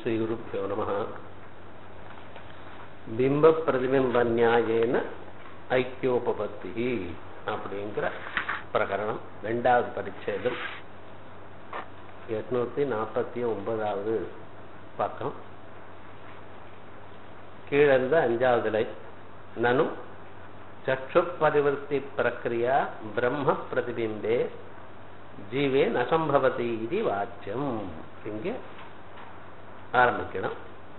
ஸ்ரீகுருப்போ நம பிம்ப பிரதிபிம்ப நியாயேன ஐக்கியோபபத்தி அப்படிங்கிற பிரகரணம் ரெண்டாவது பரிச்சேதம் எட்நூத்தி நாற்பத்தி ஒன்பதாவது பக்கம் கீழிருந்த அஞ்சாவது லை நனு சக்ஷு பரிவர்த்தி பிரக்ரியா பிரம்ம பிரதிபிம்பே ஜீவே நசம்பவதி இது வாச்சியம் இங்கே ஆரம்பிக்கணும்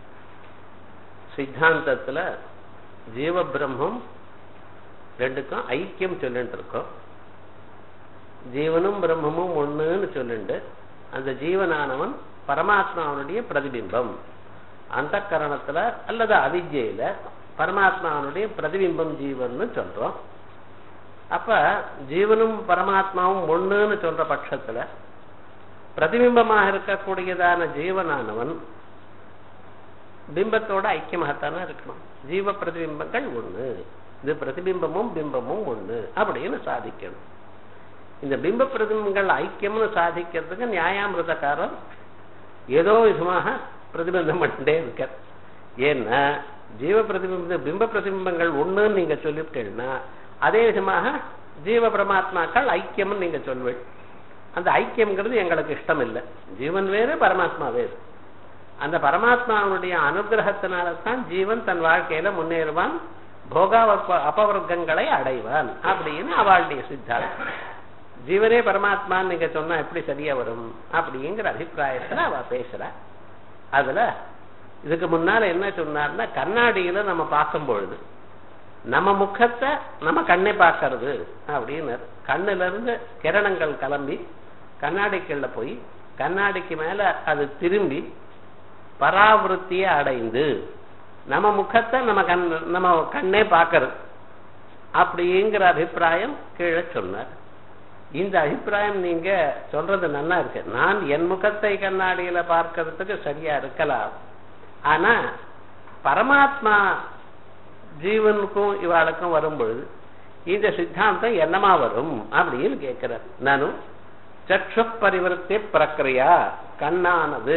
சித்தாந்தத்துல ஜீவ பிரம்மம் ரெண்டுக்கும் ஐக்கியம் சொல்லிட்டு இருக்கோம் ஜீவனும் பிரம்மமும் ஒண்ணுன்னு சொல்லிண்டு அந்த ஜீவனானவன் பரமாத்மாவனுடைய பிரதிபிம்பம் அந்த கரணத்துல அல்லது அவித்யில பரமாத்மாவனுடைய பிரதிபிம்பம் ஜீவன் சொல்றோம் அப்ப ஜீவனும் பரமாத்மாவும் ஒண்ணுன்னு சொல்ற பட்சத்துல பிரதிபிம்பமாக இருக்கக்கூடியதான ஜீவனானவன் பிம்பத்தோட ஐக்கியமாகத்தானே இருக்கணும் ஜீவ பிரதிபிம்பங்கள் ஒண்ணு இது பிரதிபிம்பமும் பிம்பமும் ஒண்ணு அப்படின்னு சாதிக்கணும் இந்த பிம்ப பிரதிபிம்பங்கள் ஐக்கியம்னு சாதிக்கிறதுக்கு நியாயாமிரதக்காரர் ஏதோ விதமாக பிரதிபந்தம் பண்ணிட்டே இருக்க ஏன்னா ஜீவ பிரதிபிம்ப பிம்ப பிரதிபிம்பங்கள் ஒண்ணுன்னு நீங்க சொல்லிவிட்டீங்கன்னா அதே விதமாக ஜீவ பரமாத்மாக்கள் ஐக்கியம்னு நீங்க சொல்வீள் அந்த ஐக்கியம்ங்கிறது எங்களுக்கு இஷ்டம் இல்லை ஜீவன் வேறு பரமாத்மா வேறு அந்த பரமாத்மாவுடைய அனுகிரகத்தினால தான் ஜீவன் தன் வாழ்க்கையில முன்னேறுவான் போகா அபவர்க்கங்களை அடைவான் அப்படின்னு அவளுடைய சித்தாந்தம் ஜீவனே பரமாத்மான்னு நீங்க சொன்னா எப்படி சரியா வரும் அப்படிங்கிற அபிப்பிராயத்துல அவ பேசுற அதுல இதுக்கு முன்னால என்ன சொன்னார்னா கண்ணாடியில நம்ம பார்க்கும் பொழுது நம்ம முகத்தை நம்ம கண்ணை பார்க்கறது அப்படின்னு கண்ணுல இருந்து கிரணங்கள் கிளம்பி கண்ணாடிக்குள்ள போய் கண்ணாடிக்கு மேல அது திரும்பி பராவிருத்தியை அடைந்து நம்ம முகத்தை நம்ம கண் நம்ம கண்ணே பார்க்கறது அப்படிங்கிற அபிப்பிராயம் கீழே சொன்னார் இந்த அபிப்பிராயம் நீங்க சொல்றது நல்லா இருக்கு நான் என் முகத்தை கண்ணாடியில பார்க்கறதுக்கு சரியா இருக்கலாம் ஆனா பரமாத்மா ஜீவனுக்கும் இவாளுக்கும் வரும் பொழுது இந்த சித்தாந்தம் என்னமா வரும் அப்படின்னு கேட்கிறார் நானும் சக்ஷு பரிவர்த்தி பிரக்கிரியா கண்ணானது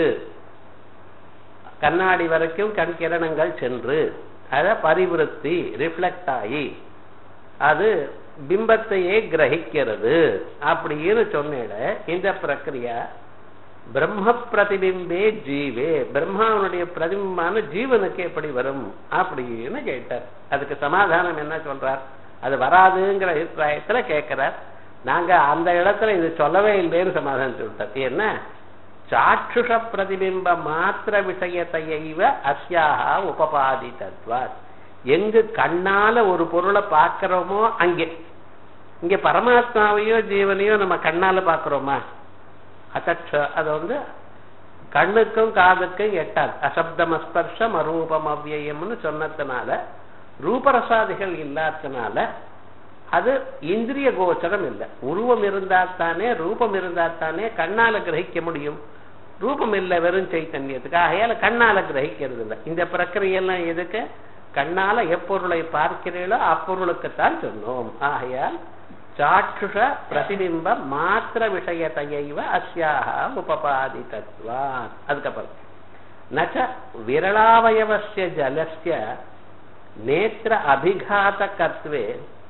கண்ணாடி வரைக்கும் கண் கிரணங்கள் சென்று அத பரிவிருத்தி ரிஃப்ளெக்ட் ஆகி அது பிம்பத்தையே கிரகிக்கிறது அப்படின்னு சொன்னேட இந்த பிரக்கிரியா பிரம்ம பிரதிபிம்பே ஜீவே பிரம்மாவனுடைய பிரதிபிம்பான ஜீவனுக்கு எப்படி வரும் அப்படின்னு கேட்டார் அதுக்கு சமாதானம் என்ன சொல்றார் அது வராதுங்கிற அபிப்பிராயத்துல கேட்கிறார் நாங்க அந்த இடத்துல இது சொல்லவே இல்லைன்னு சமாதானம் சொல்லிட்டார் என்ன சாட்சுஷ பிரதிபிம்ப மாத்திர விஷயத்தையைவ அஸ்யாக உபபாதி தத்வார் எங்கு கண்ணால ஒரு பொருளை பார்க்கிறோமோ அங்கே இங்க பரமாத்மாவையோ ஜீவனையோ நம்ம கண்ணால பாக்குறோமா அசட்ச அது வந்து கண்ணுக்கும் காதுக்கும் எட்டாது அசப்தம் அஸ்பர்ஷம் அரூபம் அவ்வியம்னு சொன்னதுனால ரூபரசாதிகள் இல்லாதனால அது இந்திரிய கோச்சரம் இல்லை உருவம் இருந்தாத்தானே ரூபம் இருந்தாத்தானே கண்ணால கிரகிக்க முடியும் ரூபம் இல்லை வெறும் சைத்தன்யத்துக்கு ஆகையால கண்ணால கிரகிக்கிறது இல்லை இந்த பிரக்கிரியெல்லாம் எதுக்கு கண்ணால எப்பொருளை பார்க்கிறீர்களோ அப்பொருளுக்குத்தான் சொன்னோம் ஆகையால் சாட்சுஷ பிரதிபிம்ப மாத்திர விஷயத்தையைவ அஸ்யாக உபபாதி தத்வான் அதுக்கப்புறம் நச்ச விரளாவயவசிய ஜலஸ்ய நேத்திர அபிகாதகத்வே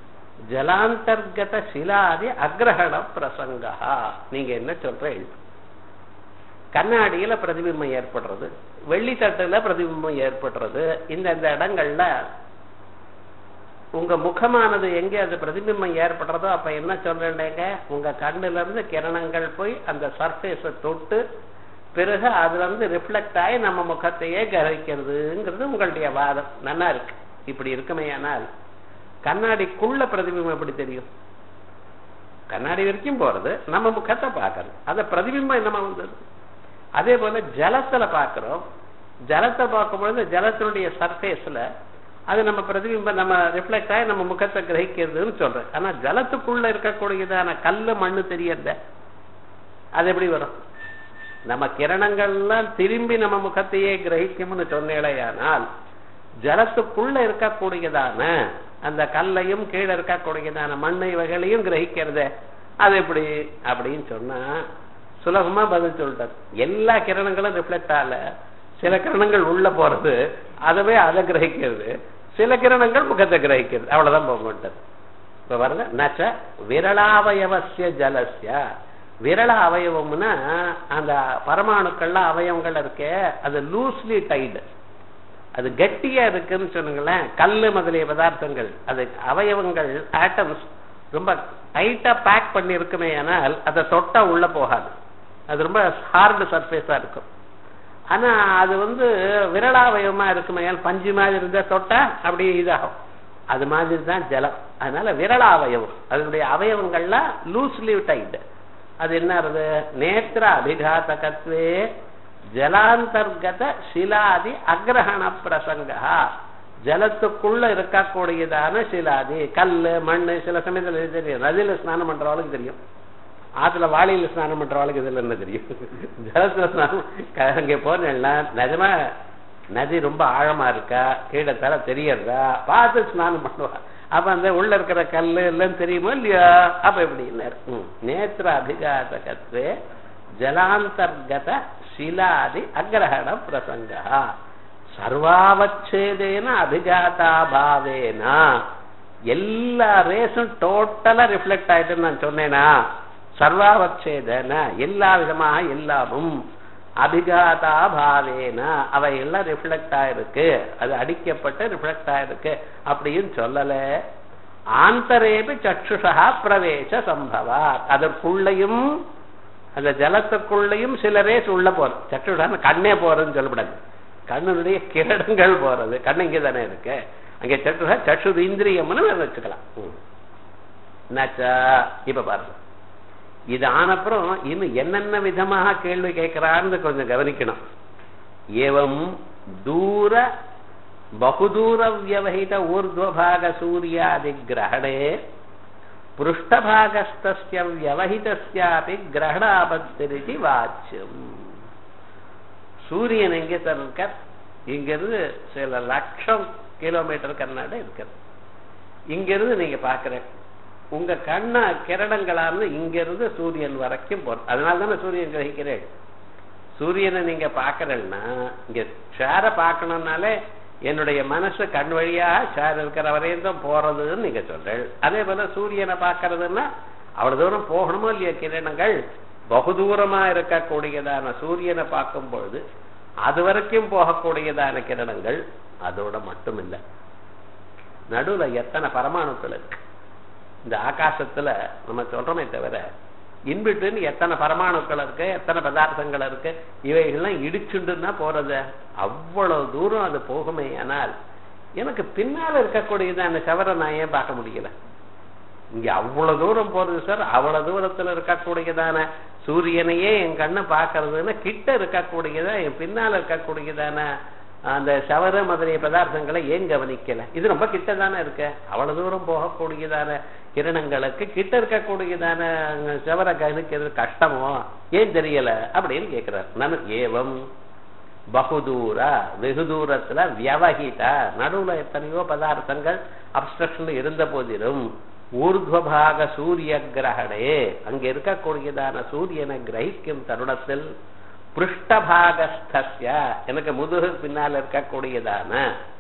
ஜலாந்தர்கத சிலாதி அக்ரஹண பிரசங்கா நீங்க என்ன சொல்றீங்க கண்ணாடியில பிரதிபிம்பம் ஏற்படுறது வெள்ளித்தட்டுல பிரதிபிம்பம் ஏற்படுறது இந்த இந்த இடங்கள்ல உங்க முகமானது எங்க அது பிரதிபிம்பம் ஏற்படுறதோ அப்ப என்ன சொல்றேங்க உங்க கண்ணுல இருந்து கிரணங்கள் போய் அந்த சர்ஃபேஸ தொட்டு பிறகு அதுல இருந்து ரிஃப்ளெக்ட் ஆகி நம்ம முகத்தையே கிரகிக்கிறதுங்கிறது உங்களுடைய வாதம் நல்லா இருக்கு இப்படி இருக்குமே ஆனால் கண்ணாடிக்குள்ள பிரதிபிம்பம் எப்படி தெரியும் கண்ணாடி வரைக்கும் போறது நம்ம முகத்தை பார்க்கறது அந்த பிரதிபிம்பம் என்னமா வந்தது அதே போல ஜலத்துல பாக்குறோம் ஜலத்தை பார்க்கும்பொழுது ஜலத்தினுடைய சர்ஃபேஸ்ல அது நம்ம பிரதிபிம்பம் நம்ம ரிஃப்ளெக்ட் ஆகி நம்ம முகத்தை கிரகிக்கிறதுன்னு சொல்றேன் ஆனா ஜலத்துக்குள்ள இருக்கக்கூடியதான கல்லு மண்ணு தெரியல அது எப்படி வரும் நம்ம கிரணங்கள்லாம் திரும்பி நம்ம முகத்தையே கிரகிக்கும்னு சொன்னேடையானால் ஜலத்துக்குள்ள இருக்கக்கூடியதான அந்த கல்லையும் கீழே இருக்கக்கூடியதான மண்ணை வகைகளையும் கிரகிக்கிறத அது எப்படி அப்படின்னு சொன்னா சுலபமா பதில் சொல்லிட்டார் எல்லா கிரணங்களும் ரிஃப்ளெக்ட் ஆகல சில கிரணங்கள் உள்ள போறது அதவே அதை கிரகிக்கிறது சில கிரணங்கள் முகத்தை கிரகிக்கிறது அவ்வளவுதான் போக மாட்டது இப்ப பாருங்க நச்ச விரளாவயவசிய ஜலசிய விரள அவயவம்னா அந்த பரமாணுக்கள்ல அவயவங்கள் இருக்கே அது லூஸ்லி டைடு அது கட்டியா இருக்குன்னு சொன்னுங்களேன் கல்லு முதலிய பதார்த்தங்கள் அது அவயவங்கள் ஆட்டம்ஸ் ரொம்ப டைட்டா பேக் பண்ணி இருக்குமே ஆனால் அதை தொட்டா உள்ள போகாது அது ரொம்ப ஹார்டு சர்ஃபேஸா இருக்கும் ஆனா அது வந்து விரலாவயவமா இருக்குமே பஞ்சு மாதிரி இருந்தா தொட்டா அப்படியே இதாகும் அது மாதிரி தான் ஜலம் அதனால விரலாவயவம் அதனுடைய அவயவங்கள்லாம் லூஸ்லி டைட் அது என்ன ஆறுது நேத்திர அபிகாத்தகத்வே ஜலாந்தர்கத சிலாதி அக்ரஹண பிரசங்கா ஜலத்துக்குள்ள இருக்கக்கூடியதான சிலாதி கல்லு மண்ணு சில சமயத்துல இது தெரியும் நதியில ஸ்நானம் பண்றவளுக்கு தெரியும் ஆத்துல வாளியில ஸ்நானம் பண்றவளுக்கு இதுல என்ன தெரியும் ஜலத்துல ஸ்நானம் க- அங்க போனா நிஜமா நதி ரொம்ப ஆழமா இருக்கா கீழே தர தெரியறதா பார்த்து ஸ்நானம் பண்ணுவா அப்ப அந்த உள்ள இருக்கிற கல்லு எல்லாம் தெரியுமோ இல்லையா அப்ப எப்படி நேத்திர அபிகாதகத்வே ஜலாந்தர்கத சிலாதி அக்ரஹண பிரசங்கா சர்வாவச்சேதேன அபிகாதா பாவேனா எல்லா ரேஸும் டோட்டலா ரிஃப்ளெக்ட் ஆயிட்டுன்னு நான் சொன்னேனா சர்வாவச்சேதன எல்லா விதமாக எல்லாமும் அபிகாதா பாவேன அவை எல்லாம் ரிஃப்ளெக்ட் ஆயிருக்கு அது அடிக்கப்பட்டு ரிஃப்ளெக்ட் ஆயிருக்கு அப்படின்னு சொல்லல ஆந்தரேபி சக்ஷுஷா பிரவேச சம்பவா அதற்குள்ளையும் அந்த ஜலத்துக்குள்ளையும் சில ரேஸ் உள்ள போறது சக்ஷுஷான்னு கண்ணே போறதுன்னு சொல்லப்படாது கண்ணுடைய கிரடங்கள் போறது கண்ணு இங்கே தானே இருக்கு அங்கே சக்ஷுஷா சக்ஷுர் இந்திரியம்னு வேற வச்சுக்கலாம் ம். என்னாச்சா இப்ப பாருங்க இது ஆனப்புறம் இன்னும் என்னென்ன விதமாக கேள்வி கேட்கிறான்னு கொஞ்சம் கவனிக்கணும் ஏவம் தூர பகுதூர வியவஹித ஊர்துவபாக சூர்யாதி கிரகணே புருஷ்டபாகஸ்தஸ்ய வியவஹிதஸ்யாபி கிரகணாபத்திரிதி வாச்சியம் சூரியன் எங்கே சார் இருக்கார் இங்கிருந்து சில லட்சம் கிலோமீட்டர் கர்நாடு இருக்கிறது இங்கிருந்து நீங்க பாக்குற உங்க கண்ண கிரணங்களால இங்கிருந்து சூரியன் வரைக்கும் போறது அதனால தானே சூரியன் கிரகிக்கிறேன் சூரியனை நீங்க பாக்குறேன்னா இங்க ஷேர பார்க்கணும்னாலே என்னுடைய மனசு கண் வழியா ஷேர் இருக்கிற வரையும் தான் போறதுன்னு நீங்க சொல்றேன் அதே போல சூரியனை பார்க்கறதுன்னா அவ்வளவு தூரம் போகணுமோ இல்லையா கிரணங்கள் பகு தூரமா இருக்கக்கூடியதான சூரியனை பார்க்கும் பொழுது அது வரைக்கும் போகக்கூடியதான கிரணங்கள் அதோட மட்டும் இல்லை நடுவுல எத்தனை பரமாணுக்கள் இருக்கு இந்த ஆகாசத்துல நம்ம சொல்றோமே தவிர இன்பிட்டுன்னு எத்தனை பரமாணுக்கள் இருக்கு எத்தனை பதார்த்தங்கள் இருக்கு இவைகள்லாம் இடிச்சுண்டுன்னா போறது அவ்வளவு தூரம் அது போகுமே ஆனால் எனக்கு பின்னால இருக்கக்கூடியது அந்த சவரை நான் ஏன் பார்க்க முடியல இங்க அவ்வளவு தூரம் போறது சார் அவ்வளவு தூரத்துல இருக்கக்கூடியதான சூரியனையே என் கண்ணு பாக்குறதுன்னா கிட்ட இருக்கக்கூடியதா என் பின்னால இருக்கக்கூடியதான அந்த சவர முதலிய பதார்த்தங்களை ஏன் கவனிக்கல இது ரொம்ப கிட்ட தானே இருக்கு அவ்வளவு தூரம் போகக்கூடியதான கிரணங்களுக்கு கிட்ட இருக்கக்கூடியதான சவர கவனிக்கிறது கஷ்டமோ ஏன் தெரியல அப்படின்னு கேட்கிறார் நான் ஏவம் பகுதூர வெகு தூரத்துல வியவகித நடுவுல எத்தனையோ பதார்த்தங்கள் அப்ஸ்ட்ரக்ஷன் இருந்த போதிலும் ஊர்துவபாக சூரிய கிரகணே அங்க இருக்கக்கூடியதான சூரியனை கிரகிக்கும் தருணத்தில் பிருஷ்டபாகஸ்திய எனக்கு முதுகு பின்னால் இருக்கக்கூடியதான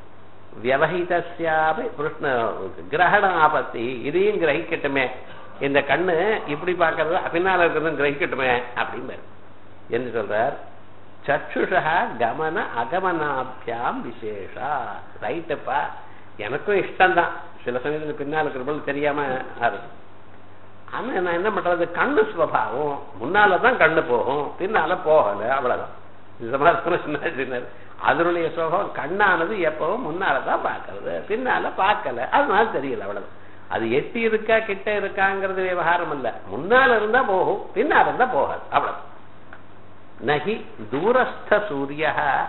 வியவஹிதஸ்யாபி பிருஷ்ண கிரகண ஆபத்தி இதையும் கிரகிக்கட்டுமே இந்த கண்ணு இப்படி பார்க்கறது பின்னால இருக்கிறதும் கிரகிக்கட்டுமே அப்படின்னு என்று சொல்றார் சச்சுஷா கமன அகமனாபியாம் விசேஷா ரைட்டுப்பா எனக்கும் இஷ்டம்தான் சில சமயத்துல பின்னால் இருக்கிறவங்களுக்கு தெரியாம ஆறுது ஆனா நான் என்ன பண்றது கண்ணு சுவாவம் முன்னாலதான் கண்ணு போகும் பின்னால போகல அவ்வளவுதான் சின்ன அதனுடைய சுகம் கண்ணானது எப்பவும் முன்னாலதான் பார்க்கறது பின்னால பார்க்கல அதனால தெரியல அவ்வளவு அது எட்டி இருக்கா கிட்ட இருக்காங்கிறது விவகாரம் இல்ல முன்னால இருந்தா போகும் பின்னால இருந்தா போகாது அவ்வளவு நகி தூரஸ்த சூரிய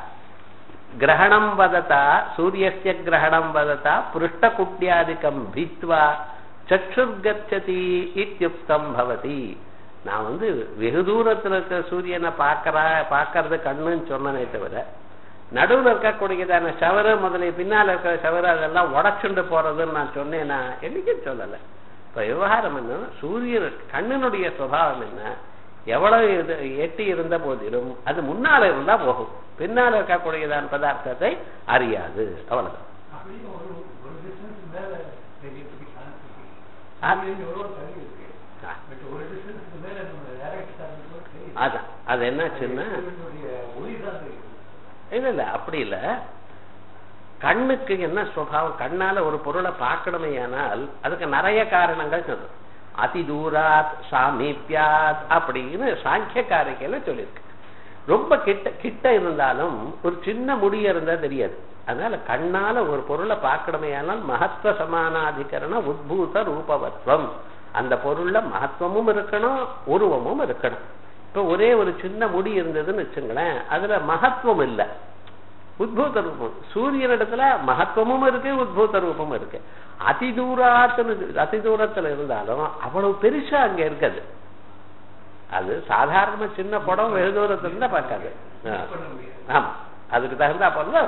கிரகணம் வதத்தா சூரியஸ்ய கிரகணம் வதத்தா புருஷ்டகுட்டியாதிக்கம் பீத்வா சற்றுர்கச்சதி இத்தியுக்தம் பவதி நான் வந்து வெகு தூரத்துல இருக்க சூரியனை பார்க்கறா பார்க்கறது கண்ணுன்னு சொன்னனே தவிர நடுவில் இருக்கக்கூடியதான சவறு முதலிய பின்னால் இருக்கிற சவறு அதெல்லாம் உடச்சுண்டு போறதுன்னு நான் சொன்னேன்னா என்னைக்கும் சொல்லலை இப்ப விவகாரம் என்னன்னா சூரியன் கண்ணினுடைய சுபாவம் என்ன எவ்வளவு இது எட்டி இருந்த போதிலும் அது முன்னால இருந்தா போகும் பின்னால இருக்கக்கூடியதான பதார்த்தத்தை அறியாது அவ்வளவுதான் அப்படின்னு ஒரு ஒரு டிஸ்டன்ஸ் மேல தெரியறதுக்கு சான்ஸ் ஆ. இருக்கு எவ்வளவு தள்ளி இருக்கு ஆ. பட் ஒரு டிஸ்டன்ஸ்க்கு மேல நம்ம டைரக்ட் சார்ந்து தெரியும் அதான் அது என்னாச்சுன்னா சூரியனுடைய ஒளி தான் தெரியும் இல்ல இல்ல அப்படி இல்ல கண்ணுக்கு என்ன சுவாவம் கண்ணால ஒரு பொருளை பார்க்கணுமே ஆனால் அதுக்கு நிறைய காரணங்கள் சொல்றது அதி தூராத் சாமீபியாத் அப்படின்னு சாங்கிய காரிக்கையில சொல்லியிருக்கு ரொம்ப கிட்ட கிட்ட இருந்தாலும் ஒரு சின்ன முடி இருந்தா தெரியாது அதனால கண்ணால ஒரு பொருளை பார்க்கணுமே ஆனால் மகத்துவ சமானாதிகரண உத்பூத ரூபவத்வம் அந்த பொருள்ல மகத்துவமும் இருக்கணும் உருவமும் இருக்கணும் இப்ப ஒரே ஒரு சின்ன முடி இருந்ததுன்னு வச்சுங்களேன் அதுல மகத்துவம் இல்லை உத்பூத ரூபம் சூரியனிடத்துல மகத்துவமும் இருக்கு உத்பூத ரூபமும் இருக்கு அதி தூராத்துல அதி தூரத்துல இருந்தாலும் அவ்வளவு பெருசா அங்க இருக்காது அது சாதாரண சின்ன படம் வெகு தூரத்துல இருந்தா பார்க்காது ஆ. பண்ண முடியாது ஆமா அதுக்கு தகுந்தா போல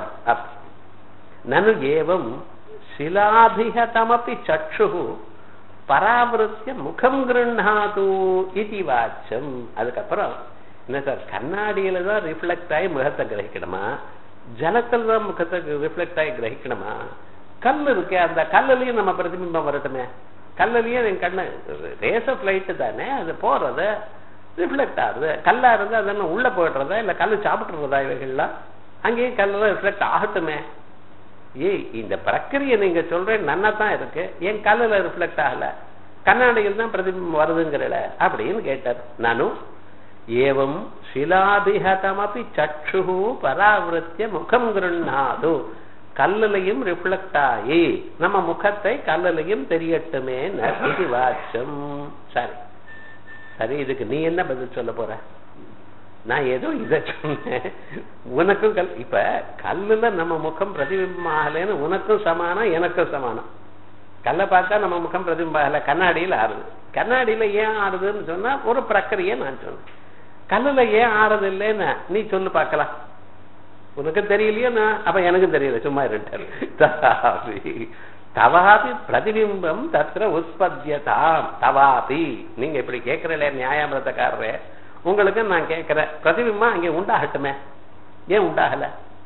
நனு ஏவம் சிலாபிகதமப்பி சக்ஷு பராவிருத்திய முகம் கிருண்ணாது இது வாச்சம் அதுக்கப்புறம் என்ன சார் கண்ணாடியில தான் ரிஃப்ளெக்ட் ஆகி முகத்தை கிரகிக்கணுமா ஜலத்துல தான் முகத்தை ரிஃப்ளெக்ட் ஆகி கிரகிக்கணுமா கல் இருக்கே அந்த கல்லுலயும் நம்ம பிரதிபிம்பம் வரட்டுமே கல்லுலயும் என் கண்ணு ரேஸ் ஆஃப் லைட்டு தானே அது போறது ரிஃப்ளெக்ட் ஆகுது கல்லா இருந்தா அது என்ன உள்ள போயிடுறதா இல்ல கல்லு சாப்பிட்டுறதா இவைகள்லாம் அங்கேயும் கல்லுல ரிஃப்ளெக்ட் ஆகட்டுமே ஏய் இந்த பிரக்கிரியை நீங்க சொல்றேன் நன்னா தான் இருக்கு என் கல்லுல ரிஃப்ளெக்ட் ஆகல கண்ணாடியில் தான் பிரதிபிம்பம் வருதுங்கிறல அப்படின்னு கேட்டார் நானும் ஏவம் சிலாபிஹதமபி சக்ஷு பராவிருத்திய முகம் கிருண்ணாது கல்லுலையும் ரிஃப்ளெக்ட் ஆகி நம்ம முகத்தை கல்லுலையும் தெரியட்டுமே இது வாச்சம் சரி சரி இதுக்கு நீ என்ன பதில் சொல்ல போற நான் ஏதோ இதை சொன்னேன் உனக்கும் கல் இப்ப கல்லுல நம்ம முகம் பிரதிபிம்பம் ஆகலைன்னு உனக்கும் சமானம் எனக்கும் சமானம் கல்லை பார்த்தா நம்ம முகம் பிரதிபிம்பம் ஆகல கண்ணாடியில் ஆறுது கண்ணாடியில ஏன் ஆறுதுன்னு சொன்னா ஒரு பிரக்கிரியை நான் சொன்னேன் கல்லுல ஏன் ஆறுது இல்லைன்னு நீ சொல்லு பார்க்கலாம் உனக்கு தெரியலையா நான் அப்ப எனக்கும் தெரியல சும்மா இருட்டாரு தவாபி தவாபி பிரதிபிம்பம் தத்திர உற்பத்தியதாம் தவாபி நீங்க இப்படி கேட்கறல நியாயாமிரதக்காரரே உங்களுக்கு நான் கேட்கிறேன் பிரதிபிம்பம் அங்கே உண்டாகட்டுமே ஏன் உண்டாகல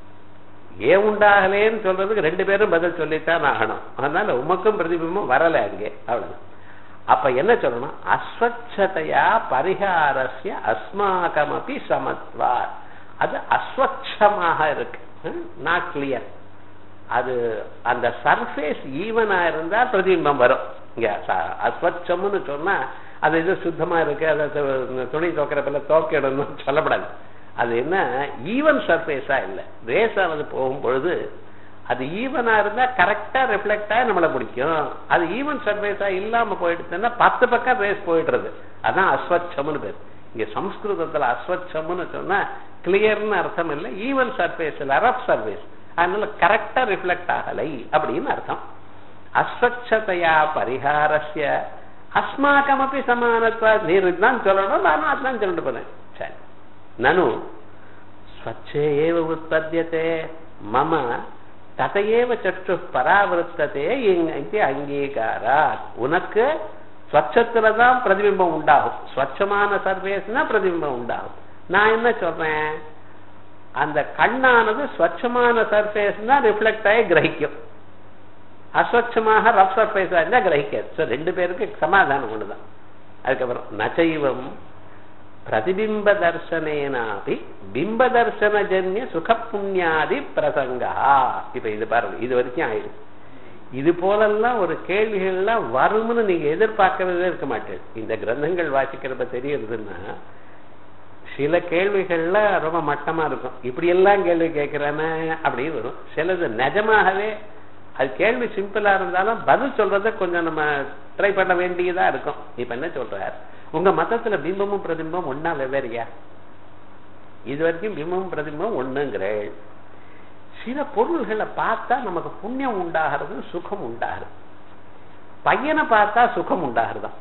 ஏன் உண்டாகலேன்னு சொல்றதுக்கு ரெண்டு பேரும் பதில் சொல்லித்தான் ஆகணும் அதனால உமக்கும் பிரதிபிம்பம் வரல அங்கே அவ்வளவு அப்ப என்ன சொல்லணும் அஸ்வச்சதையா பரிகாரஸ்ய அஸ்மாகமபி சமத்வா அது அஸ்வச்சமாக இருக்கு நாட் கிளியர் அது அந்த சர்ஃபேஸ் ஈவனா இருந்தா பிரதிபிம்பம் வரும் இங்க ச- அஸ்வச்சம்னு சொன்னா அது இது சுத்தமா இருக்கு அதை து- துணி துவைக்கிறப்பல துவைக்கிடணும்னு சொல்லப்படாது அது என்ன ஈவன் சர்ஃபேஸா இல்ல ரேஸ் ஆனது போகும் பொழுது அது ஈவனா இருந்தா கரெக்டா ரிஃப்ளெக்டா நம்மளை பிடிக்கும் அது ஈவன் சர்ஃபேஸா இல்லாம போயிடுச்சுன்னா பத்து பக்கம் ரேஸ் போயிடுறது அதான் அஸ்வச்சம்னு பேர் இங்க சம்ஸ்கிருதத்துல அஸ்வச்சம்னு சொன்னா கிளியர்னு அர்த்தம் இல்லை ஈவன் சர்ஃபேஸ் இல்ல ரஃப் சர்ஃபேஸ் அதனால கரெக்டா ரிஃப்ளெக்ட் ஆகலை அப்படின்னு அர்த்தம் அஸ்வச்சதையா பரிகாரஸ்ய அஸ்மாக்கமப்பி சமானத்வா நீர் தான் சொல்லணும் நானும் அதான் சொல்லிட்டு போனேன் சரி நனு ஸ்வச்சே ஏவ உற்பத்தியதே மம ததையேவ சற்று பராவருத்ததே இது அங்கீகாரா உனக்கு ஸ்வச்சத்துல தான் பிரதிபிம்பம் உண்டாகும் ஸ்வச்சமான சர்வேஸ்னா பிரதிபிம்பம் உண்டாகும் நான் என்ன சொல்றேன் அந்த கண்ணானது ஸ்வச்சமான சர்ஃபேஸ் தான் ரிஃப்ளெக்ட் ஆகி கிரகிக்கும் அஸ்வச்சமாக ரஃப் சர்ஃபேஸா இருந்தா கிரகிக்காது ஸோ ரெண்டு பேருக்கு சமாதானம் ஒண்ணுதான் அதுக்கப்புறம் நச்சைவம் பிரதிபிம்ப தர்சனேனாபி பிம்ப தர்சனஜன்ய சுக புண்ணியாதி பிரசங்கா இப்ப இது பாருங்க இது வரைக்கும் ஆயிடுச்சு இது போலெல்லாம் ஒரு கேள்விகள்லாம் வரும்னு நீங்க எதிர்பார்க்கவே இருக்க மாட்டேன் இந்த கிரந்தங்கள் வாசிக்கிறப்ப தெரியுதுன்னா சில கேள்விகள்ல ரொம்ப மட்டமா இருக்கும் இப்படி எல்லாம் கேள்வி கேட்கிறேன்னு அப்படின்னு வரும் சிலது நிஜமாகவே அது கேள்வி சிம்பிளா இருந்தாலும் பதில் சொல்றத கொஞ்சம் நம்ம ட்ரை பண்ண வேண்டியதா இருக்கும் இப்ப என்ன சொல்றார் உங்க மதத்துல பிம்பமும் பிரதிபிம்பம் ஒன்னா வெவ்வேறியா இது வரைக்கும் பிம்பமும் பிரதிபிம்பம் ஒண்ணுங்கிறேள் சில பொருள்களை பார்த்தா நமக்கு புண்ணியம் உண்டாகிறது சுகம் உண்டாகிறது பையனை பார்த்தா சுகம் உண்டாகிறதாம்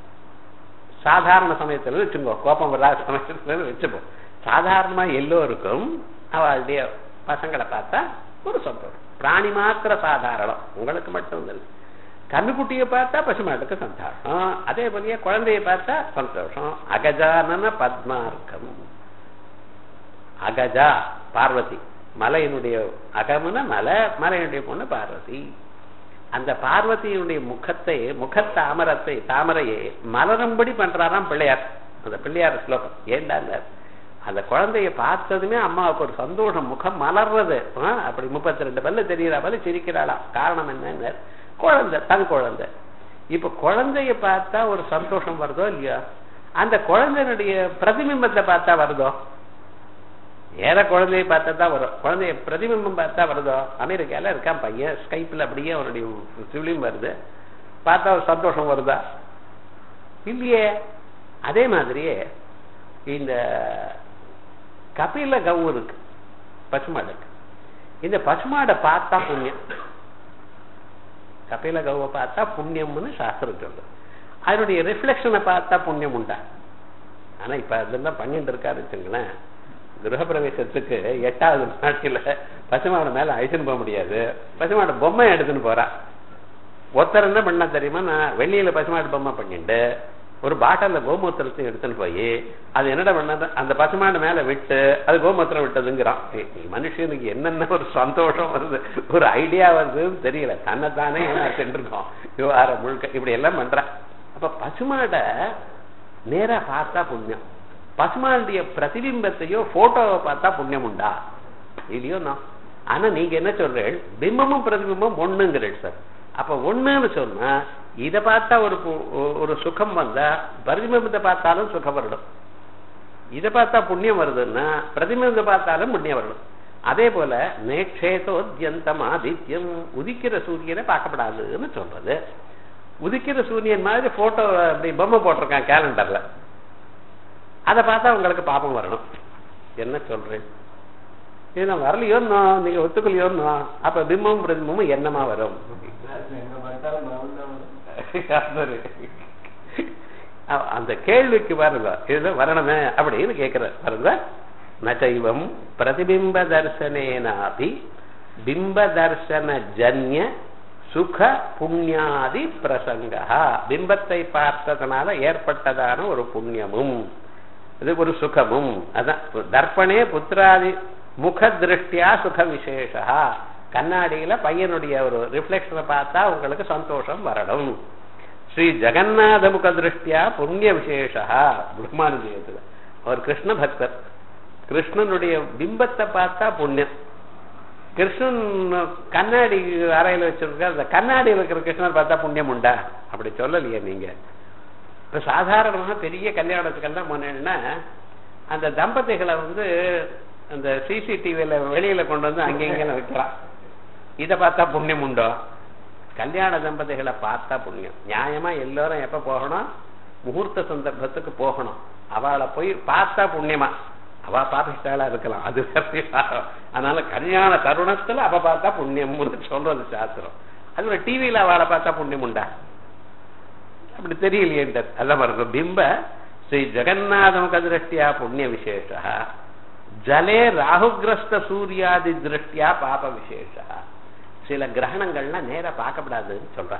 சாதாரண சமயத்துல வச்சுக்கோ கோபம் வராத சமயத்துல வச்சுப்போம் சாதாரணமா எல்லோருக்கும் அவளுடைய பசங்களை பார்த்தா ஒரு சந்தோஷம் பிராணி மாத்திர சாதாரணம் உங்களுக்கு மட்டும் இல்லை கண்ணுக்குட்டியை பார்த்தா பசுமாட்டுக்கு சந்தோஷம் அதே போலயே குழந்தைய பார்த்தா சந்தோஷம் அகஜானன பத்மார்க்கம் அகஜா பார்வதி மலையினுடைய அகமுன மலை மலையினுடைய பொண்ணு பார்வதி அந்த பார்வதியினுடைய முகத்தை முக தாமரத்தை தாமரையை மலரும்படி பண்றாராம் பிள்ளையார் அந்த பிள்ளையார் ஸ்லோகம் ஏண்டாங்க அந்த குழந்தைய பார்த்ததுமே அம்மாவுக்கு ஒரு சந்தோஷம் முகம் மலர்றது ஆ, அப்படி முப்பத்தி ரெண்டு பல்லு தெரியறா பல்லு சிரிக்கிறாளாம் காரணம் என்னன்னு குழந்தை தன் குழந்தை இப்ப குழந்தைய பார்த்தா ஒரு சந்தோஷம் வருதோ இல்லையா அந்த குழந்தையினுடைய பிரதிபிம்பத்தை பார்த்தா வருதோ ஏற குழந்தைய பார்த்தா தான் வரும் குழந்தைய பிரதிபிம்பம் பார்த்தா வருதோ அமெரிக்கால இருக்கான் பையன் ஸ்கைப்ல அப்படியே அவனுடைய சிவிலியும் வருது பார்த்தா ஒரு சந்தோஷம் வருதா இல்லையே அதே மாதிரியே இந்த கபில கவு இருக்கு பசுமாடுக்கு இந்த பசுமாடை பார்த்தா புண்ணியம் கபில கவுவை பார்த்தா புண்ணியம்னு சாஸ்திரம் சொல்லு அதனுடைய ரிஃப்ளெக்ஷனை பார்த்தா புண்ணியம் உண்டா ஆனா இப்ப அதெல்லாம் பண்ணிட்டு இருக்காரு வச்சுங்களேன் கிரகப்பிரவேசத்துக்கு எட்டாவது நாட்டில பசுமாடு மேல அழிச்சுன்னு போக முடியாது பசுமாடு பொம்மை எடுத்துன்னு போறா ஒருத்தர் என்ன பண்ணா தெரியுமா நான் வெள்ளியில பசுமாடு பொம்மை பண்ணிட்டு ஒரு பாட்டில கோமூத்திரத்தையும் எடுத்துன்னு போய் அது என்னடா பண்ணது அந்த பசுமாடு மேல விட்டு அது கோமூத்திரம் விட்டதுங்கிறான் ஏய், மனுஷனுக்கு என்னென்ன ஒரு சந்தோஷம் வருது ஒரு ஐடியா வருதுன்னு தெரியல தன்னைத்தானே ஏமாத்திட்டு இருக்கோம் விவகாரம் முழுக்க இப்படி எல்லாம் பண்றான் அப்ப பசுமாடை நேரா பார்த்தா புண்ணியம் பசுமானுடைய பிரதிபிம்பத்தையோ போட்டோவை பார்த்தா புண்ணியம் உண்டா இல்லையோ நான் ஆனா நீங்க என்ன சொல்றீள் பிம்பமும் பிரதிபிம்பம் ஒண்ணுங்கிறீள் சார் அப்ப ஒண்ணுன்னு சொன்னா இத பார்த்தா ஒரு பு- ஒரு சுகம் வந்தா பிரதிபிம்பத்தை பார்த்தாலும் சுகம் வரணும் இத பார்த்தா புண்ணியம் வருதுன்னா பிரதிபிம்பத்தை பார்த்தாலும் புண்ணியம் வரணும் அதே போல நேட்சேதோத்யந்தம் ஆதித்யம் உதிக்கிற சூரியனை பார்க்கப்படாதுன்னு சொல்றது உதிக்கிற சூரியன் மாதிரி போட்டோ அப்படி பொம்மை போட்டிருக்கான் கேலண்டர்ல அதை பார்த்தா உங்களுக்கு பாப்பம் வரணும் என்ன சொல்றேன் இது நான் வரலையோன்னோ நீங்க ஒத்துக்கலையோன்னோ அப்ப பிம்பமும் பிரதிபிம்பமும் என்னமா வரும் எங்க பார்த்தாலும் நான் தான் சரி. அ- அந்த கேள்விக்கு பாருங்க இதுல வரணுமே அப்படின்னு கேட்கிற பாருங்க நச்சைவம் பிரதிபிம்ப தர்சனேனாபி பிம்ப தர்சன ஜன்ய சுக புண்ணியாதி பிரசங்கா பிம்பத்தை பார்த்ததனால ஏற்பட்டதான ஒரு புண்ணியமும் இது ஒரு சுகமும் அதான் தர்ப்பணே புத்திராதி முக திருஷ்டியா சுக விசேஷா கண்ணாடியில பையனுடைய ஒரு ரிஃப்ளெக்ஷனை பார்த்தா உங்களுக்கு சந்தோஷம் வரணும் ஸ்ரீ ஜெகநாத முக திருஷ்டியா புண்ணிய விசேஷா பிரம்மானந்தத்துல அவர் கிருஷ்ண பக்தர் கிருஷ்ணனுடைய பிம்பத்தை பார்த்தா புண்ணியம் கிருஷ்ணன் கண்ணாடி அறையில வச்சிருக்க அந்த கண்ணாடியில் இருக்கிற கிருஷ்ணன் பார்த்தா புண்ணியம் உண்டா அப்படி சொல்லலையே நீங்க இப்ப சாதாரணமாக பெரிய கல்யாணத்துக்கெல்லாம் போனேன்னா அந்த தம்பதிகளை வந்து அந்த சிசிடிவியில வெளியில கொண்டு வந்து அங்கெங்க வைக்கிறான் இத பார்த்தா புண்ணியம் உண்டோ கல்யாண தம்பதிகளை பார்த்தா புண்ணியம் நியாயமா எல்லாரும் எப்ப போகணும் முகூர்த்த சந்தர்ப்பத்துக்கு போகணும் அவளை போய் பார்த்தா புண்ணியமா அவ பாபிஷ்டாலா இருக்கலாம் அது வேற விவகாரம். அதனால கல்யாண தருணத்துல அவ பார்த்தா புண்ணியம்னு சொல்றது சாஸ்திரம் அது ஒரு டிவியில அவளை பார்த்தா புண்ணியம் உண்டா அப்படி தெரியலையே அதான் பாருங்க பிம்ப ஸ்ரீ ஜெகநாதமுக திருஷ்டியா புண்ணிய விசேஷ ஜலே ராகுகிரஸ்த சூரியாதி திருஷ்டியா பாப விசேஷ சில கிரகணங்கள்லாம் நேரா பார்க்கப்படாதுன்னு சொல்றாங்க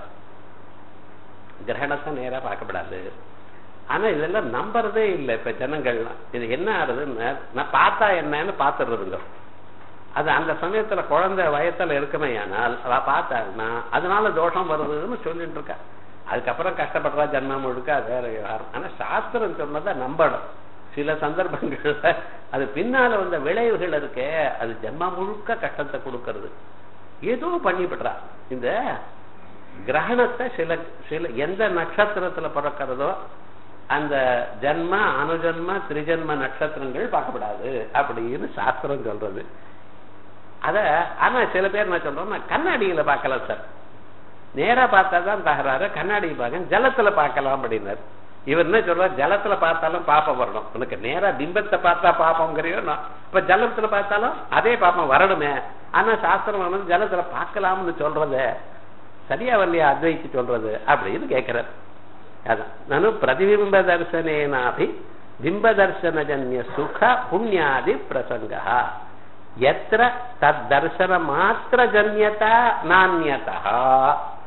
கிரகணத்தை நேரா பார்க்கப்படாது ஆனா இதெல்லாம் நம்புறதே இல்லை இப்ப ஜனங்கள்லாம் இது என்ன ஆறுதுன்னு நான் பார்த்தா என்னன்னு பார்த்துடுறதுங்க அது அந்த சமயத்துல குழந்தை வயத்துல இருக்குமே ஆனால் அவ பார்த்தாருன்னா அதனால தோஷம் வருதுன்னு சொல்லிட்டு இருக்கா அதுக்கப்புறம் கஷ்டப்படுறா ஜன்மம் முழுக்க அது வேற விவகாரம் ஆனா சாஸ்திரம் சொன்னதை நம்பணும் சில சந்தர்ப்பங்கள்ல அது பின்னால வந்த விளைவுகள் இருக்கே அது ஜன்மம் முழுக்க கஷ்டத்தை கொடுக்கறது ஏதோ பண்ணிவிடுறா இந்த கிரகணத்தை சில சில எந்த நட்சத்திரத்துல பிறக்கிறதோ அந்த ஜன்ம அனுஜன்ம திரிஜன்ம நட்சத்திரங்கள் பார்க்கப்படாது அப்படின்னு சாஸ்திரம் சொல்றது அத ஆனா சில பேர் என்ன சொல்றோம் கண்ணாடியில பார்க்கலாம் சார் நேரா பார்த்தா தான் தகராறு கண்ணாடி பார்க்க ஜலத்துல பார்க்கலாம் அப்படின்னாரு இவர் என்ன சொல்றார் ஜலத்துல பார்த்தாலும் பாப்பம் வரணும் உனக்கு நேரா பிம்பத்தை பார்த்தா பாப்பம்ங்கிறியோ நான் இப்ப ஜலத்துல பார்த்தாலும் அதே பாப்பம் வரணுமே ஆனா சாஸ்திரம் வந்து ஜலத்துல பார்க்கலாம்னு சொல்றத சரியா வரலையா அத்வைத்து சொல்றது அப்படின்னு கேட்கிறார் அதான் நானும் பிரதிபிம்ப தர்சனேனாபி பிம்ப தர்சனஜன்ய சுக புண்ணியாதி பிரசங்கா எத்திர தத் தர்சன மாத்திர ஜன்யதா நானியதா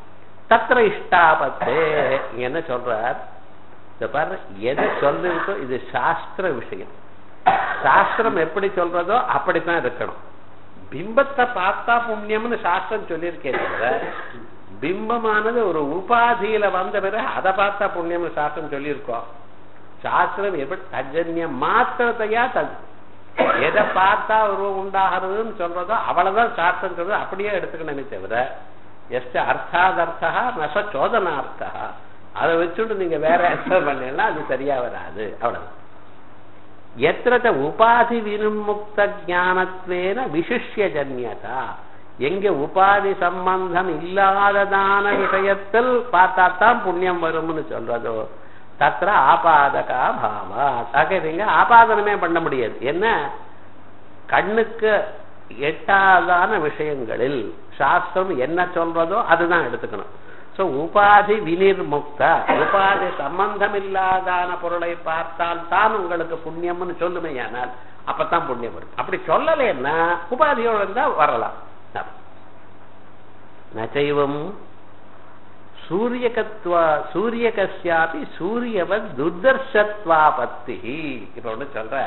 தத்திர இஷ்டாபத்தே இங்க என்ன சொல்றார் இந்த பாரு எதை சொல்லிருக்கோ இது சாஸ்திர விஷயம் சாஸ்திரம் எப்படி சொல்றதோ அப்படித்தான் இருக்கணும் பிம்பத்தை பார்த்தா புண்ணியம்னு சாஸ்திரம் சொல்லியிருக்கேன் தவிர பிம்பமானது ஒரு உபாதியில வந்த பிறகு அதை பார்த்தா புண்ணியம்னு சாஸ்திரம் சொல்லியிருக்கோம் சாஸ்திரம் எப்படி தஜன்யம் மாத்திரத்தையா தது எதை பார்த்தா உருவம் உண்டாகிறதுன்னு சொல்றதோ அவ்வளவுதான் சாஸ்திரம் சொல்றது அப்படியே எடுத்துக்கணுமே தவிர எஸ்ட அர்த்தாதர்த்தா நச சோதனார்த்தா அதை வச்சுட்டு நீங்க வேற ஆன்சர் பண்ணீங்கன்னா அது சரியா வராது அவ்வளவு எத்திரத உபாதி வினுமுக்த ஞானத்வேன விசிஷ்ய ஜன்யதா எங்க உபாதி சம்பந்தம் இல்லாததான விஷயத்தில் பார்த்தா தான் புண்ணியம் வரும்னு சொல்றதோ தத்திர ஆபாதகா பாவா ஆக ஆபாதனமே பண்ண முடியாது என்ன கண்ணுக்கு எட்டாதான விஷயங்களில் சாஸ்திரம் என்ன சொல்றதோ அதுதான் எடுத்துக்கணும் சோ உபாதி வினிர்முக்த உபாதி சம்பந்தம் இல்லாதான பொருளை பார்த்தால் தான் உங்களுக்கு புண்ணியம்னு சொல்லுமே ஆனால் அப்பதான் புண்ணியம் வரும் அப்படி சொல்லலைன்னா உபாதியோட இருந்தா வரலாம் நச்சைவம் சூரியகத்வா சூரியகஸ்யாபி சூரியவத் துர்தர்ஷத்வாபத்தி இப்ப ஒண்ணு சொல்ற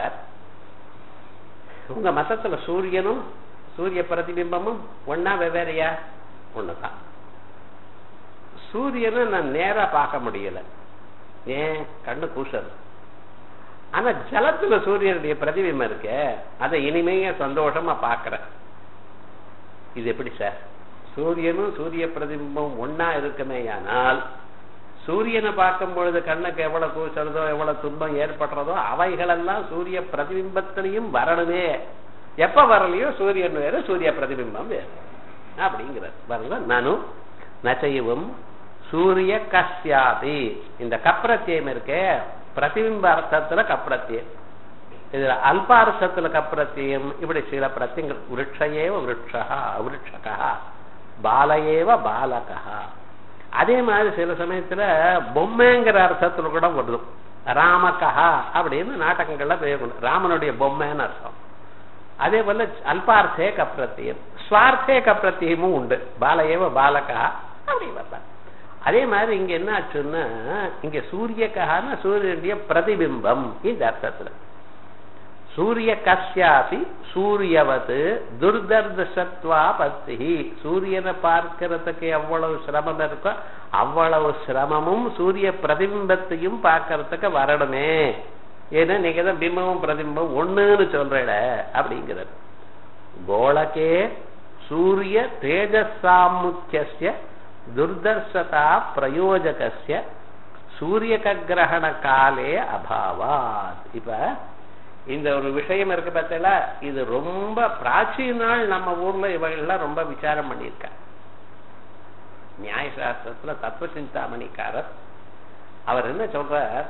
உங்க மதத்துல சூரியனும் சூரிய பிரதிபிம்பமும் ஒன்னா வெவ்வேறையா ஒண்ணுதான் சூரியனை நான் நேரா பார்க்க முடியல ஏன் கண்ணு கூசல் ஆனா ஜலத்துல சூரியனுடைய பிரதிபிம்பம் இருக்கு அதை இனிமைய சந்தோஷமா பாக்குறேன் இது எப்படி சார் சூரியனும் சூரிய பிரதிபிம்பம் ஒன்னா இருக்குமேயானால் சூரியனை பார்க்கும் பொழுது கண்ணுக்கு எவ்வளவு கூசறதோ எவ்வளவு துன்பம் ஏற்படுறதோ அவைகளெல்லாம் சூரிய பிரதிபிம்பத்திலையும் வரணுமே எப்ப வரலையோ சூரியன் வேறு சூரிய பிரதிபிம்பம் வேறு அப்படிங்கிறார் பாருங்க நானும் நச்சையும் சூரிய கஸ்யாபி இந்த கப்ரத்தியம் இருக்கே பிரதிபிம்ப அர்த்தத்துல கப்ரத்தியம் இதுல அல்பார்த்தத்துல கப்ரத்தியம் இப்படி சில பிரத்தியங்கள் விருட்சையேவ விருட்சா விருட்சகா பாலையேவ பாலகா அதே மாதிரி சில சமயத்துல பொம்மைங்கிற அர்த்தத்துல கூட வருது ராமகா அப்படின்னு நாடகங்கள்ல பேசணும் ராமனுடைய பொம்மைன்னு அர்த்தம் அதே போல அல்பார்த்தே கப்ரத்தியம் ஸ்வார்த்தே கப்ரத்தியமும் உண்டு பாலையேவ பாலகா அப்படி வரலாம் அதே மாதிரி இங்க என்ன ஆச்சுன்னா இங்க சூரியகான சூரியனுடைய பிரதிபிம்பம் இந்த அர்த்தத்துல சூரிய கஷ்யாபி சூரியவது துர்தர்தசத்வா பத்தி சூரியனை பார்க்கறதுக்கு எவ்வளவு சிரமம் இருக்கோ அவ்வளவு சிரமமும் சூரிய பிரதிபிம்பத்தையும் பார்க்கறதுக்கு வரணுமே ஏன்னா நீங்க தான் பிம்பமும் பிரதிபிம்பம் ஒண்ணுன்னு சொல்றேட அப்படிங்கிறது கோலகே சூரிய தேஜசாமுக்கிய துர்தர்சதா பிரயோஜகசிய சூரியகிரகண காலே அபாவாத் இப்ப இந்த ஒரு விஷயம் இருக்கு பார்த்தீங்களா இது ரொம்ப பிராச்சீனால் நம்ம ஊர்ல இவங்கெல்லாம் ரொம்ப விசாரம் பண்ணியிருக்க நியாயசாஸ்திரத்துல தத்துவ சிந்தாமணிக்காரர் அவர் என்ன சொல்றார்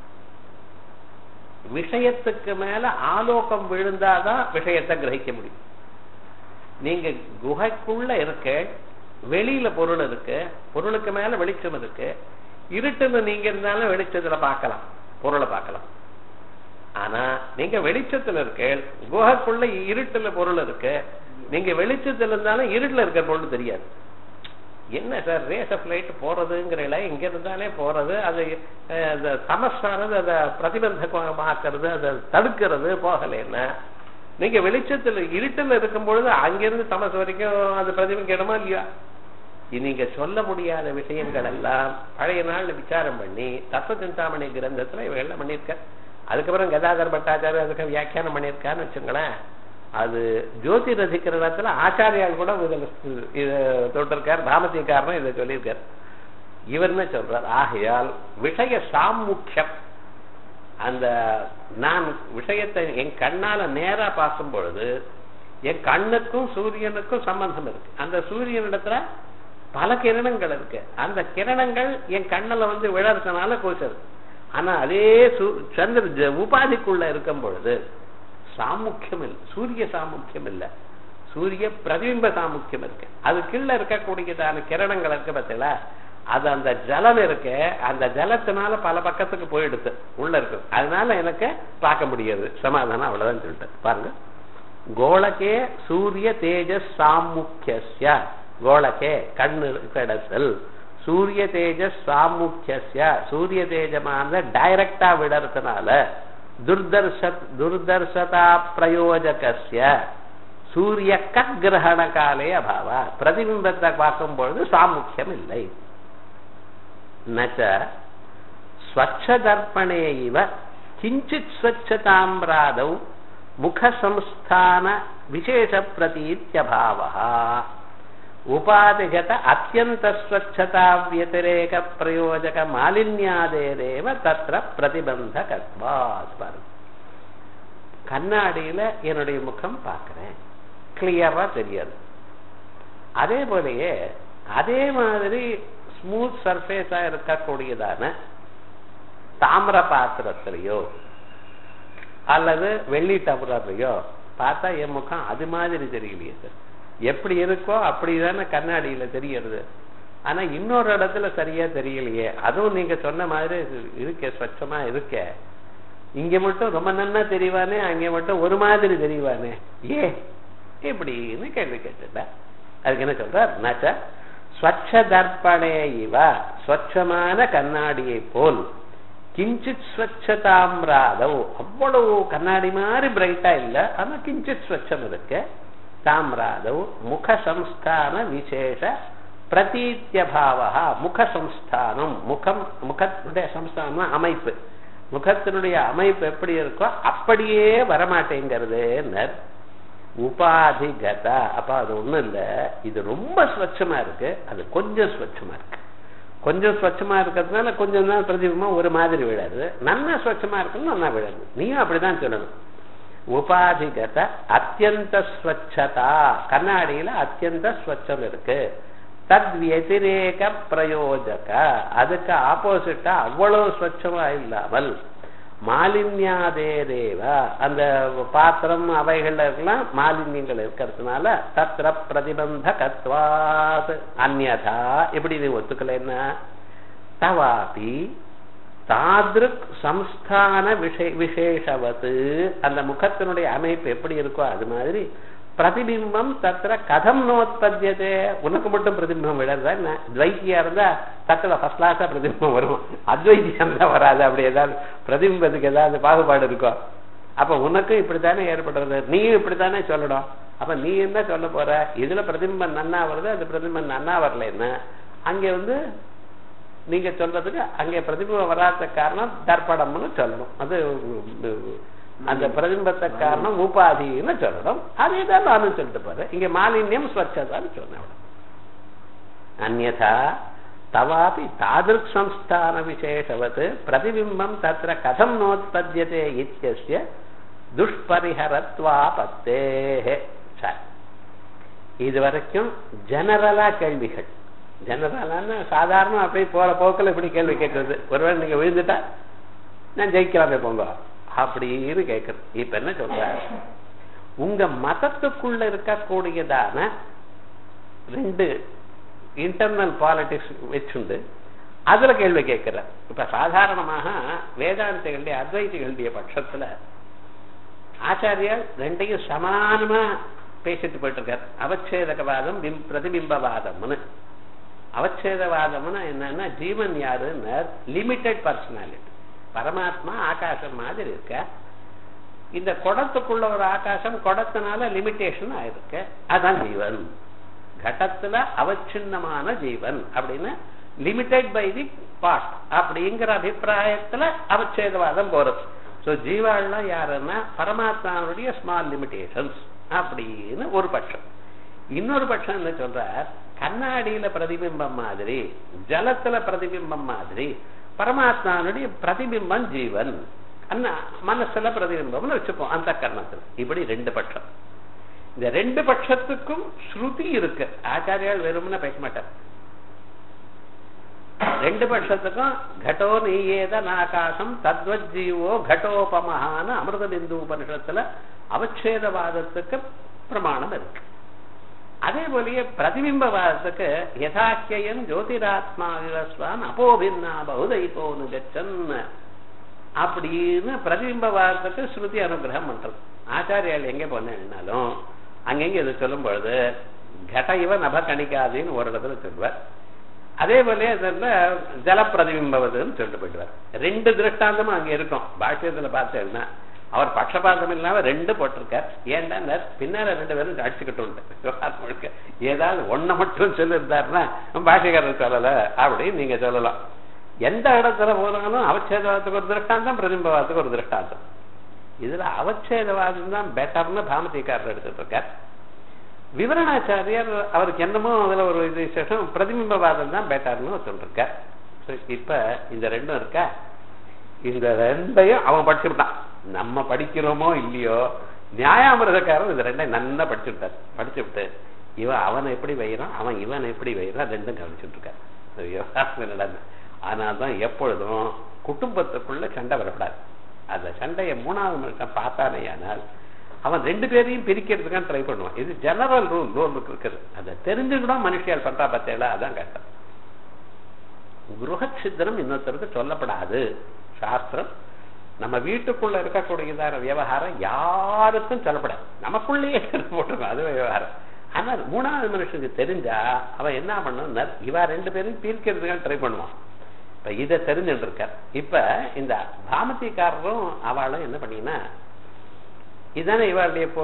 விஷயத்துக்கு மேல ஆலோகம் விழுந்தாதான் விஷயத்தை கிரகிக்க முடியும் நீங்க குகைக்குள்ள இருக்க வெளியில பொருள் இருக்கு பொருளுக்கு மேல வெளிச்சம் இருக்கு இருட்டுன்னு நீங்க இருந்தாலும் வெளிச்சத்துல பார்க்கலாம் பொருளை பார்க்கலாம் ஆனா நீங்க வெளிச்சத்துல இருக்கு குகைக்குள்ள இருட்டுல பொருள் இருக்கு நீங்க வெளிச்சத்துல இருந்தாலும் இருட்டுல இருக்கிற பொருள் தெரியாது என்ன சார் ரேஸ் ஆஃப் லைட் போறதுங்கிறல இங்க இருந்தாலே போறது அது அந்த சமஸ்தானது அதை பிரதிபந்தமாக்குறது அதை தடுக்கிறது போகலைன்னா நீங்க வெளிச்சத்துல இருட்டுல இருக்கும் பொழுது அங்கிருந்து தமஸ் வரைக்கும் அது பிரதிபிக்கணுமா இல்லையா நீங்க சொல்ல முடியாத விஷயங்கள் எல்லாம் பழைய நாள்ல விசாரம் பண்ணி தத்துவ சிந்தாமணி கிரந்தத்துல இவெல்லாம் பண்ணிருக்க அதுக்கப்புறம் கதாதர் பட்டாச்சாரியர் அதுக்கு வியாக்கியானம் பண்ணியிருக்கான்னு வச்சுங்களேன் அது ஜோதி ரசிக்கிற இடத்துல ஆச்சாரியால் கூட இதை தொட்டிருக்கார் தாமசிக்காரனும் இதை சொல்லியிருக்கார் இவர் என்ன சொல்றார் ஆகையால் விஷய சாமுக்கியம் அந்த நான் விஷயத்தை என் கண்ணால நேரா பார்க்கும் பொழுது என் கண்ணுக்கும் சூரியனுக்கும் சம்பந்தம் இருக்கு அந்த சூரியனிடத்துல பல கிரணங்கள் இருக்கு அந்த கிரணங்கள் என் கண்ணுல வந்து விழறதுனால கூச்சது ஆனா அதே சந்திர உபாதிக்குள்ள இருக்கும் பொழுது சாமுக்கியம் இல்லை சூரிய சாமுக்கியம் இல்லை சூரிய பிரதிபிம்ப சாமுக்கியம் இருக்கு அது கீழே இருக்கக்கூடியதான கிரணங்கள் இருக்கு பார்த்தீங்களா அது அந்த ஜலம் இருக்கு அந்த ஜலத்தினால பல பக்கத்துக்கு போயிடுது உள்ள இருக்கு அதனால எனக்கு பார்க்க முடியாது சமாதானம் அவ்வளவுதான் சொல்லிட்டு பாருங்க கோலகே சூரிய தேஜஸ் சாமுக்கிய கோலகே கண்ணு கடசல் சூரிய தேஜஸ் சாமுக்கிய சூரிய தேஜமான டைரக்டா விடறதுனால துர்தர்ஷ துர்தர்ஷதா பிரயோஜகஸ்ய சூரிய கிரகண காலே அபாவா பிரதிபிம்பத்தை பார்க்கும் பொழுது சாமுக்கியம் இல்லை நச்ச ஸ்வச்சதர்ப்பணே இவ கிஞ்சித் ஸ்வச்சதாம்பிராதௌ முகசம்ஸ்தான விசேஷ பிரதீத்யபாவா உபாதிகத அத்தியந்த ஸ்வச்சதா வியதிரேக பிரயோஜக மாலின்யாதேரேவ தத்திர பிரதிபந்தகத்வாத் பாருங்க கண்ணாடியில என்னுடைய முகம் பார்க்கிறேன் கிளியரா தெரியாது அதே போலயே அதே மாதிரி ஸ்மூத் சர்ஃபேஸா இருக்கக்கூடியதான தாமிர பாத்திரத்திலையோ அல்லது வெள்ளி டபுரர்லையோ பார்த்தா என் முகம் அது மாதிரி தெரியலையே சார் எப்படி இருக்கோ அப்படிதானே கண்ணாடியில தெரியறது ஆனா இன்னொரு இடத்துல சரியா தெரியலையே அதுவும் நீங்க சொன்ன மாதிரி இருக்கே ஸ்வச்சமா இருக்கே இங்க மட்டும் ரொம்ப நன்னா தெரியவானே அங்க மட்டும் ஒரு மாதிரி தெரியவானே ஏ இப்படின்னு கேள்வி கேட்டுட்டா அதுக்கு என்ன சொல்றார் நச்ச ஸ்வச்ச தர்ப்பணே இவ ஸ்வச்சமான கண்ணாடியை போல் கிஞ்சித் ஸ்வச்சதாம்ராதவ் அவ்வளவு கண்ணாடி மாதிரி பிரைட்டா இல்ல ஆனா கிஞ்சித் ஸ்வச்சம் இருக்கு தாம்ராதவ் முக சம்ஸ்தான விசேஷ பிரதீத்தியபாவா முக சம்ஸ்தானம் முகம் முகத்துடைய சம்ஸ்தானம் அமைப்பு முகத்தினுடைய அமைப்பு எப்படி இருக்கோ அப்படியே வரமாட்டேங்கிறது உபாதிகத அப்ப அது ஒண்ணும் இல்ல இது ரொம்ப ஸ்வச்சமா இருக்கு அது கொஞ்சம் ஸ்வச்சமா இருக்கு கொஞ்சம் ஸ்வச்சமா இருக்கிறதுனால கொஞ்சம் தான் பிரதிபமா ஒரு மாதிரி விழாது நல்லா ஸ்வச்சமா இருக்குன்னு நல்லா விழாது நீயும் அப்படிதான் சொல்லணும் உபாதிகத அத்தியந்த ஸ்வச்சதா கண்ணாடியில அத்தியந்த ஸ்வச்சம் இருக்கு தத் வதிரேக பிரயோஜக அதுக்கு ஆப்போசிட்டா அவ்வளவு ஸ்வச்சமா இல்லாமல் மாலின்யாதேரேவ அந்த பாத்திரம் அவைகள்ல இருக்கலாம் மாலின்யங்கள் இருக்கிறதுனால தத்திர பிரதிபந்த கத்வாத் அந்நதா எப்படி நீ ஒத்துக்கலைன்னா தவாபி தாதிருக் சம்ஸ்தான விஷய விசேஷவத்து அந்த முகத்தினுடைய அமைப்பு எப்படி இருக்கோ அது மாதிரி பிரதிபிம்பம் தத்திர கதம் நோத்பத்தியதே உனக்கு மட்டும் பிரதிபிம்பம் விழறதா என்ன துவைத்தியா இருந்தா தத்துல ஃபர்ஸ்ட் கிளாஸா பிரதிபிம்பம் வரும் அத்வைத்தியா இருந்தா வராது அப்படி ஏதாவது பிரதிபிம்பத்துக்கு ஏதாவது பாகுபாடு இருக்கோ அப்ப உனக்கும் இப்படித்தானே ஏற்படுறது நீயும் இப்படித்தானே சொல்லணும் அப்ப நீ என்ன சொல்ல போற இதுல பிரதிபிம்பம் நன்னா வருது அது பிரதிபிம்பம் நன்னா வரல என்ன அங்க வந்து நீங்க சொல்றதுக்கு அங்கே பிரதிபிம்பம் வராத காரணம் தர்ப்பணம்னு சொல்லணும் அது அந்த பிரதிபிம்பத்தை காரணம் உபாதின்னு சொல்லணும் அதே தான் நானும் சொல்லிட்டு போறேன் இங்க மாலின்யம் ஸ்வச்சதான்னு சொன்னேன் அந்நதா தவாபி தாதிருக் சம்ஸ்தான விசேஷவத் பிரதிபிம்பம் தத்திர கதம் நோத்பத்தியதே இத்தியஸ்ய துஷ்பரிஹரத்வாபத்தே சரி இது வரைக்கும் ஜெனரலா கேள்விகள் ஜெனரலான சாதாரண அப்படியே போற போக்கில் இப்படி கேள்வி கேட்கறது ஒருவேளை நீங்க விழுந்துட்டா நான் ஜெயிக்கலாமே போங்க அப்படின்னு கேட்கறது இப்ப என்ன சொல்ற உங்க மதத்துக்குள்ள இருக்கக்கூடியதான ரெண்டு இன்டர்னல் பாலிடிக்ஸ் வச்சுண்டு அதுல கேள்வி கேட்கிற இப்ப சாதாரணமாக வேதாந்திகளுடைய அத்வைதிகளுடைய பட்சத்துல ஆச்சாரியால் ரெண்டையும் சமானமா பேசிட்டு போயிட்டு இருக்கார் அவச்சேதகவாதம் பிரதிபிம்பவாதம்னு அவச்சேதவாதம்னா என்னன்னா ஜீவன் யாருன்னு லிமிட்டெட் பர்சனாலிட்டி பரமாத்மா ஆகாசம் மாதிரி இருக்க இந்த குடத்துக்குள்ள ஒரு ஆகாசம் குடத்தினால லிமிட்டேஷன் ஆயிருக்கு அதான் ஜீவன் கடத்துல அவச்சின்னமான ஜீவன் அப்படின்னு லிமிட்டெட் பை தி பாஸ்ட் அப்படிங்கிற அபிப்பிராயத்துல அவச்சேதவாதம் போறது சோ ஜீவாள்லாம் யாருன்னா பரமாத்மாவுடைய ஸ்மால் லிமிடேஷன்ஸ் அப்படின்னு ஒரு பட்சம் இன்னொரு பட்சம் என்ன சொல்ற கண்ணாடியில பிரதிபிம்பம் மாதிரி ஜலத்துல பிரதிபிம்பம் மாதிரி பரமாத்மானுடைய பிரதிபிம்பம் ஜீவன் அண்ணா மனசுல பிரதிபிம்பம்னு வச்சுப்போம் அந்த கர்ணத்துல இப்படி ரெண்டு பட்சம் இந்த ரெண்டு பட்சத்துக்கும் ஸ்ருதி இருக்கு ஆச்சாரியால் வெறும்னு பேச மாட்டார் ரெண்டு பட்சத்துக்கும் கடோ நீயேதன் ஆகாசம் தத்வத் ஜீவோ கடோபமகான அமிர்த பிந்து உபனிஷத்துல அவச்சேதவாதத்துக்கு பிரமாணம் இருக்கு அதே போலயே பிரதிபிம்பவாதத்துக்கு யதாக்கியம் ஜோதிராத்மா விவஸ்வான் அப்போபின்னா பகுதைகோனு கச்சன் அப்படின்னு பிரதிபிம்பவாதத்துக்கு ஸ்ருதி அனுகிரகம் பண்றது ஆச்சாரியால் எங்க போனாலும் அங்கெங்க இது சொல்லும் பொழுது கட இவ நப கணிக்காதுன்னு ஒரு இடத்துல சொல்வார் அதே போல இதுல ஜல பிரதிபிம்பவதுன்னு சொல்லிட்டு போயிடுவார் ரெண்டு திருஷ்டாந்தமும் அங்க இருக்கும் பாஷ்யத்துல பார்த்தேன்னா அவர் பட்சபாதம் இல்லாம ரெண்டு போட்டிருக்கார் ஏன்டா பின்னால ரெண்டு பேரும் அடிச்சுக்கிட்டு விவகாரம் முழுக்க ஏதாவது ஒன்ன மட்டும் சொல்லியிருந்தாருன்னா பாஷிகாரர் சொல்லல அப்படின்னு நீங்க சொல்லலாம் எந்த இடத்துல போனாலும் அவச்சேதவாதத்துக்கு ஒரு திருஷ்டாந்தம் பிரதிம்பவாதத்துக்கு ஒரு திருஷ்டாந்தம் இதுல அவச்சேதவாதம் தான் பெட்டர்னு பாமதிக்காரர் எடுத்துட்டு இருக்கார் விவரணாச்சாரியர் அவருக்கு என்னமோ அதுல ஒரு இது விசேஷம் பிரதிபிம்பவாதம் தான் பெட்டர்னு சொல்லிருக்கார் இப்ப இந்த ரெண்டும் இருக்கா இந்த ரெண்டையும் அவன் படிச்சுட்டான் நம்ம படிக்கிறோமோ இல்லையோ நியாயாமிரதக்காரன் இந்த ரெண்டையும் நல்லா படிச்சுட்டார் படிச்சு விட்டு இவன் அவனை எப்படி வைறான் அவன் இவன் எப்படி வைறான் ரெண்டும் கவனிச்சுட்டு இருக்காரு நடந்து ஆனால்தான் எப்பொழுதும் குடும்பத்துக்குள்ள சண்டை வரக்கூடாது அந்த சண்டையை மூணாவது மனுஷன் பார்த்தானே ஆனால் அவன் ரெண்டு பேரையும் பிரிக்கிறதுக்கான ட்ரை பண்ணுவான் இது ஜெனரல் ரூல் ரூல் இருக்குது அதை தெரிஞ்சுக்கணும் மனுஷியால் பண்றா பார்த்தேல அதான் கஷ்டம் குருஹச்சித்திரம் இன்னொருத்தருக்கு சொல்லப்படாது சாஸ்திரம் நம்ம வீட்டுக்குள்ள இருக்கக்கூடியதான விவகாரம் யாருக்கும் சொல்லப்படாது நமக்குள்ளேயே போட்டிருக்கோம் அது விவகாரம் ஆனா மூணாவது மனுஷனுக்கு தெரிஞ்சா அவன் என்ன பண்ணும் இவா ரெண்டு பேரும் பிரிக்கிறதுக்கான ட்ரை பண்ணுவான் இப்ப இதை தெரிஞ்சுட்டு இருக்கார் இப்ப இந்த பாமதிக்காரரும் அவளும் என்ன பண்ணீங்கன்னா இதானே இவாளுடைய இப்போ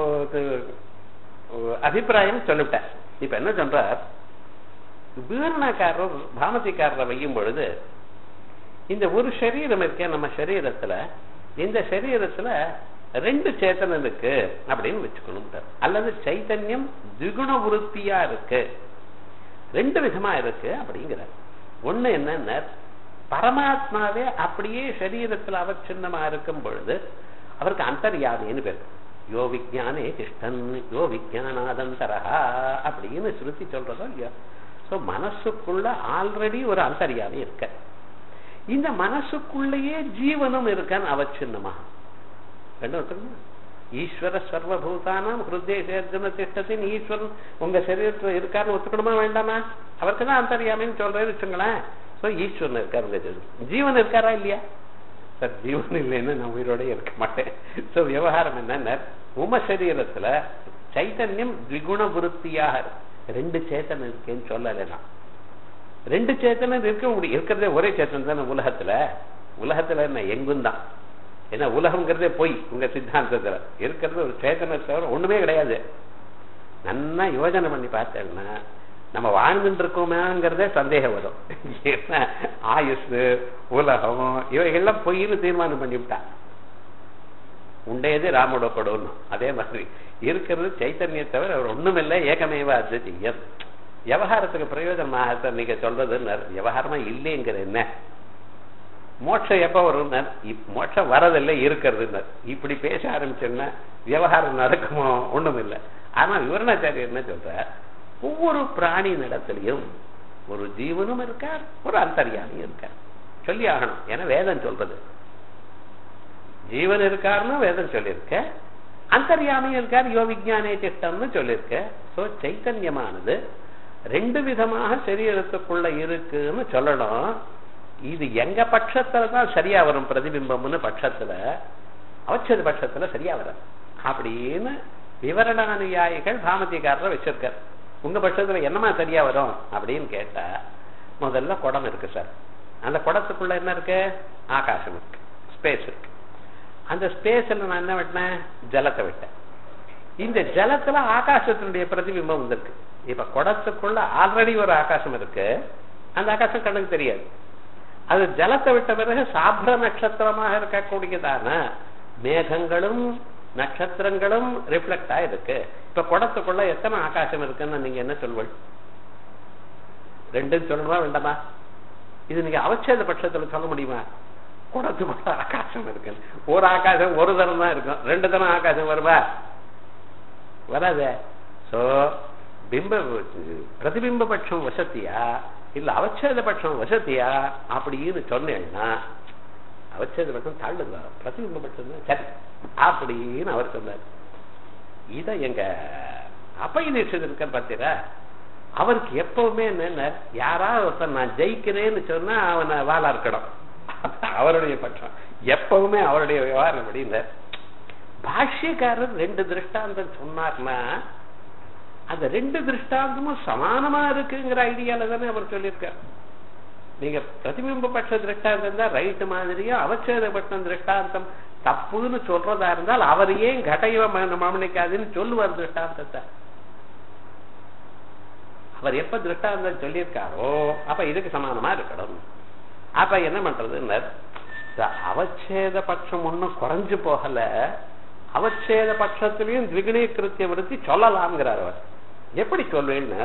அபிப்பிராயம் சொல்லிவிட்டேன் இப்ப என்ன சொல்றார் விவரணக்காரர் பாமதிக்காரரை வையும் பொழுது இந்த ஒரு சரீரம் இருக்கே நம்ம சரீரத்துல இந்த சரீரத்துல ரெண்டு சேத்தனம் இருக்கு அப்படின்னு வச்சுக்கணும் அல்லது சைத்தன்யம் திகுண உறுத்தியா இருக்கு ரெண்டு விதமா இருக்கு அப்படிங்கிற ஒண்ணு என்னன்னா பரமாத்மாவே அப்படியே சரீரத்துல அவச்சின்னமா இருக்கும் பொழுது அவருக்கு அந்தர்யாமின்னு பேர் யோ விஜானே திஷ்டன் யோ விஜானாதந்தரஹா அப்படின்னு ஸ்ருதி சொல்றதோ இல்லையோ சோ மனசுக்குள்ள ஆல்ரெடி ஒரு அந்தர்யாமி இருக்க இந்த மனசுக்குள்ளேயே ஜீவனும் இருக்கான் அவச்சின்னமா ரெண்டு ஒத்துக்கணும் ஈஸ்வர சர்வபூதானாம் ஹிருதேசர்ஜுன திஷ்டத்தின் ஈஸ்வரன் உங்க சரீரத்துல இருக்காருன்னு ஒத்துக்கணுமா வேண்டாமா அவருக்கு தான் அந்தர்யாமின்னு சொல்றேன்னு வச்சுங்களேன் சோ ஈஸ்வரன் இருக்காரு உங்க ஜீவன் இருக்காரா இல்லையா சார் ஜீவன் இல்லைன்னு நான் உயிரோட இருக்க மாட்டேன் சோ விவகாரம் என்னன்னா உம சரீரத்துல சைத்தன்யம் திகுண விருத்தியாக ரெண்டு சேத்தனம் இருக்கேன்னு சொல்லலை நான் ரெண்டு சேத்தனம் இருக்க முடியும் இருக்கிறதே ஒரே சேத்தனம் தானே உலகத்துல உலகத்துல என்ன எங்கும் தான் ஏன்னா உலகம்ங்கிறதே போய் உங்க சித்தாந்தத்துல இருக்கிறது ஒரு சேத்தனை தவிர ஒண்ணுமே கிடையாது நல்லா யோஜனை பண்ணி பார்த்தேன்னா நம்ம வாழ்ந்துட்டு இருக்கோமாங்கிறதே சந்தேகம் வரும் ஏன்னா ஆயுஸ் உலகம் இவைகள்லாம் பொய்னு தீர்மானம் பண்ணிவிட்டா உண்டையது ராமோட படணும் அதே மாதிரி இருக்கிறது சைத்தன்ய தவிர அவர் ஒண்ணுமில்லை ஏகமேவ அத்விதீயம் விவகாரத்துக்கு பிரயோஜனமாக சார் நீங்க சொல்றது விவகாரமா இல்லைங்கிற என்ன மோட்சம் எப்ப வரும் மோட்சம் வரதில்லை இருக்கிறது இப்படி பேச ஆரம்பிச்சோன்னா விவகாரம் நடக்குமோ ஒண்ணும் இல்லை ஆனா விவரணாச்சாரியர் என்ன சொல்ற ஒவ்வொரு பிராணி நடத்திலையும் ஒரு ஜீவனும் இருக்கார் ஒரு அந்தர்யாமியும் இருக்கார் சொல்லி ஆகணும் ஏன்னா வேதம் சொல்றது ஜீவன் இருக்காருன்னு வேதம் சொல்லியிருக்க அந்தர்யாமியும் இருக்கார் யோ விஜானே திட்டம்னு சொல்லியிருக்க சோ சைத்தன்யமானது ரெண்டு விதமாக சரீரத்துக்குள்ள இருக்குன்னு சொல்லணும் இது எங்க பட்சத்துல தான் சரியா வரும் பிரதிபிம்பம்னு பட்சத்துல அவச்சது பட்சத்துல சரியா வரும் அப்படின்னு விவரணானுயாயிகள் பாமதிக்காரரை வச்சிருக்கார் உங்க பட்சத்துல என்னமா சரியா வரும் அப்படின்னு கேட்டா முதல்ல குடம் இருக்கு சார் அந்த குடத்துக்குள்ள என்ன இருக்கு ஆகாசம் இருக்கு ஸ்பேஸ் இருக்கு அந்த ஸ்பேஸ்ல நான் என்ன விட்டேன் ஜலத்தை விட்டேன் இந்த ஜலத்துல ஆகாசத்தினுடைய பிரதிபிம்பம் வந்திருக்கு இப்ப குடத்துக்குள்ள ஆல்ரெடி ஒரு ஆகாசம் இருக்கு அந்த ஆகாசம் கண்ணுக்கு தெரியாது அது ஜலத்தை விட்ட பிறகு சாப்ர நட்சத்திரமாக இருக்கக்கூடியதான மேகங்களும் நட்சத்திரங்களும் ரிஃப்ளெக்ட் ஆயிருக்கு இப்ப குடத்துக்குள்ள எத்தனை ஆகாசம் இருக்குன்னு நீங்க என்ன சொல்வீள் ரெண்டும் சொல்லணுமா வேண்டாமா இது நீங்க அவச்சேத பட்சத்துல சொல்ல முடியுமா குடத்துக்குள்ள ஆகாசம் இருக்கு ஒரு ஆகாசம் ஒரு தரம் தான் இருக்கும் ரெண்டு தரம் ஆகாசம் வருவா வராதே சோ பிம்ப பிரதிபிம்ப பட்சம் வசத்தியா இல்ல அவச்சேத பட்சம் வசதியா அப்படின்னு சொன்னேன்னா அவச்சேத பட்சம் தாழ்ந்துதா பிரதிபிம்ப பட்சம் தான் சரி அப்படின்னு அவர் சொன்னார் இத எங்க அப்பை தீட்சிதர் இருக்க பார்த்தீரா அவருக்கு எப்பவுமே என்ன யாராவது ஒருத்தர் நான் ஜெயிக்கிறேன்னு சொன்னா அவனை வாழா இருக்கணும் அவருடைய பட்சம் எப்பவுமே அவருடைய விவகாரம் அப்படின்னு பாஷ்யக்காரர் ரெண்டு திருஷ்டாந்தம் சொன்னார்னா அந்த ரெண்டு திருஷ்டாந்தமும் சமானமா இருக்குங்கிற ஐடியால தானே அவர் சொல்லியிருக்கார் நீங்க பிரதிபிம்ப பட்ச திருஷ்டாந்தம் தான் ரைட்டு மாதிரியும் அவச்சேத பட்சம் திருஷ்டாந்தம் தப்புன்னு சொல்றதா இருந்தால் அவர் ஏன் கடையவ மமனிக்காதுன்னு சொல்லுவார் திருஷ்டாந்தத்தை அவர் எப்ப திருஷ்டாந்தம் சொல்லியிருக்காரோ அப்ப இதுக்கு சமானமா இருக்கணும் அப்ப என்ன பண்றதுன்னு அவச்சேத பட்சம் ஒண்ணும் குறைஞ்சு போகல அவச்சேத பட்சத்திலையும் திவிகுணீகிருத்திய விருத்தி சொல்லலாம்ங்கிறார் அவர் எப்படி சொல்வேன்னு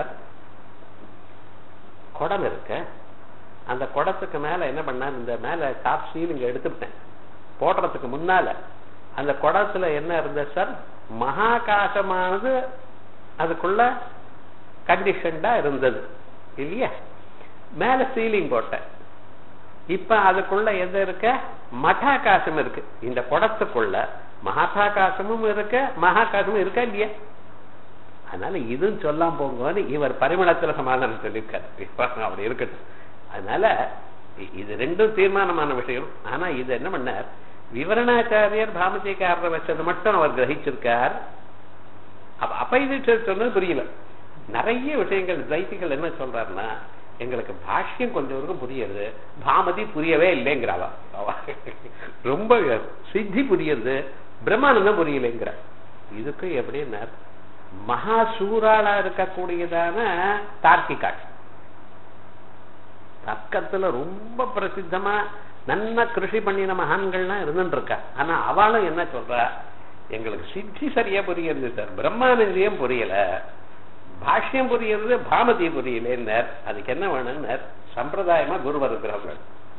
குடம் இருக்க அந்த குடத்துக்கு மேல என்ன பண்ணார் இந்த மேல டாப் சீலிங் எடுத்துட்டேன் போடுறதுக்கு முன்னால அந்த குடத்துல என்ன இருந்த சார் மகாகாசமானது அதுக்குள்ள கண்டிஷன்டா இருந்தது இல்லையா மேல சீலிங் போட்டேன் இப்ப அதுக்குள்ள எது இருக்க மட்டாகாசம் இருக்கு இந்த குடத்துக்குள்ள மகாகாசமும் இருக்க மகாகாசமும் இருக்கா இல்லையா அதனால இதுவும் சொல்லாம போங்கன்னு இவர் பரிமளத்துல சமாதானம் சொல்லியிருக்காரு அப்படி இருக்கட்டும் அதனால இது ரெண்டும் தீர்மானமான விஷயம் ஆனா இது என்ன பண்ணார் விவரணாச்சாரியர் பாமதிக்காரரை வச்சது மட்டும் அவர் கிரகிச்சிருக்கார் அப்ப இது சொன்னது புரியல நிறைய விஷயங்கள் துவைத்திகள் என்ன சொல்றாருன்னா எங்களுக்கு பாஷ்யம் கொஞ்சம் வரைக்கும் புரியுது பாமதி புரியவே இல்லைங்கிறாவா ரொம்ப சித்தி புரியுது பிரம்மானந்தம் புரியலைங்கிற இதுக்கு எப்படின்னா மகா சூறாளா இருக்கக்கூடியதான தார்க்கிகாள் தர்க்கத்துல ரொம்ப பிரசித்தமா நன்ன கிருஷி பண்ணின மகான்கள்லாம் இருந்துட்டு இருக்கா ஆனா அவளும் என்ன சொல்றா எங்களுக்கு சித்தி சரியா புரியுது சார் பிரம்மானந்தியம் புரியல பாஷ்யம் புரியுறது பாமதி புரியலன்னார் அதுக்கு என்ன வேணும்னார் சம்பிரதாயமா குரு இருக்கிறவங்க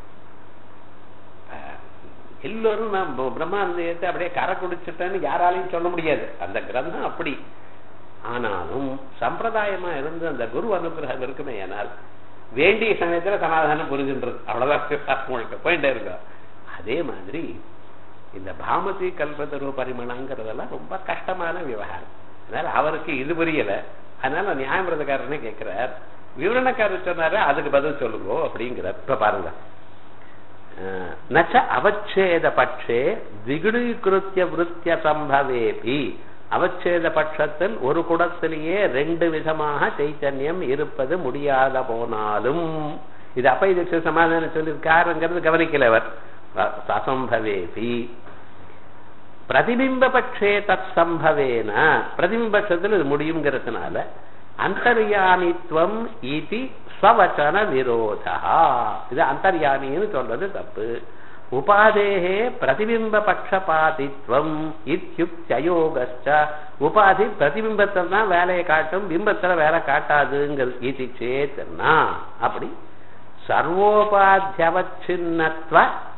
எல்லோரும் நான் பிரம்மானந்தத்தை அப்படியே கரை குடிச்சிட்டேன்னு யாராலையும் சொல்ல முடியாது அந்த கிரந்தம் அப்படி ஆனாலும் சம்பிரதாயமா இருந்து அந்த குரு அனுகிரகம் இருக்குமே ஆனால் வேண்டிய சமயத்துல சமாதானம் புரிஞ்சுன்றது அவ்வளவுதான் உங்களுக்கு போயிட்டே இருக்கும் அதே மாதிரி இந்த பாமதி கல்பதரு பரிமளங்கிறதெல்லாம் ரொம்ப கஷ்டமான விவகாரம் அதனால அவருக்கு இது புரியல அதனால நியாயமிரதக்காரனே கேட்கிறார் விவரணக்காரர் சொன்னாரு அதுக்கு பதில் சொல்லுங்க அப்படிங்கிறார் இப்ப பாருங்க நச்ச அவச்சேத பட்சே திகுடீகிருத்திய விருத்திய சம்பவேபி அவச்சேத பட்சத்தில் ஒரு குடத்திலேயே ரெண்டு விதமாக சைத்தன்யம் இருப்பது முடியாத போனாலும் இது அப்ப இதுக்கு சமாதானம் சொல்லியிருக்காருங்கிறது கவனிக்கல அவர் அசம்பவேபி பிரதிபிம்ப பட்சே தத் சம்பவேன பிரதிபிம்ப பட்சத்தில் இது முடியுங்கிறதுனால அந்தர்யாமித்வம் இது ஸ்வவச்சன விரோதா இது அந்தர்யாமின்னு சொல்றது தப்பு உபாதேகே பிரதிபிம்ப பட்சபாதித்வம் இத்தியுக்தயோகச்ச உபாதி பிரதிபிம்பத்தில் தான் வேலையை காட்டும் பிம்பத்துல வேலை காட்டாதுங்கிறது இது சேத்தனா அப்படி சர்வோபாத்தியவச்சின்னத்வ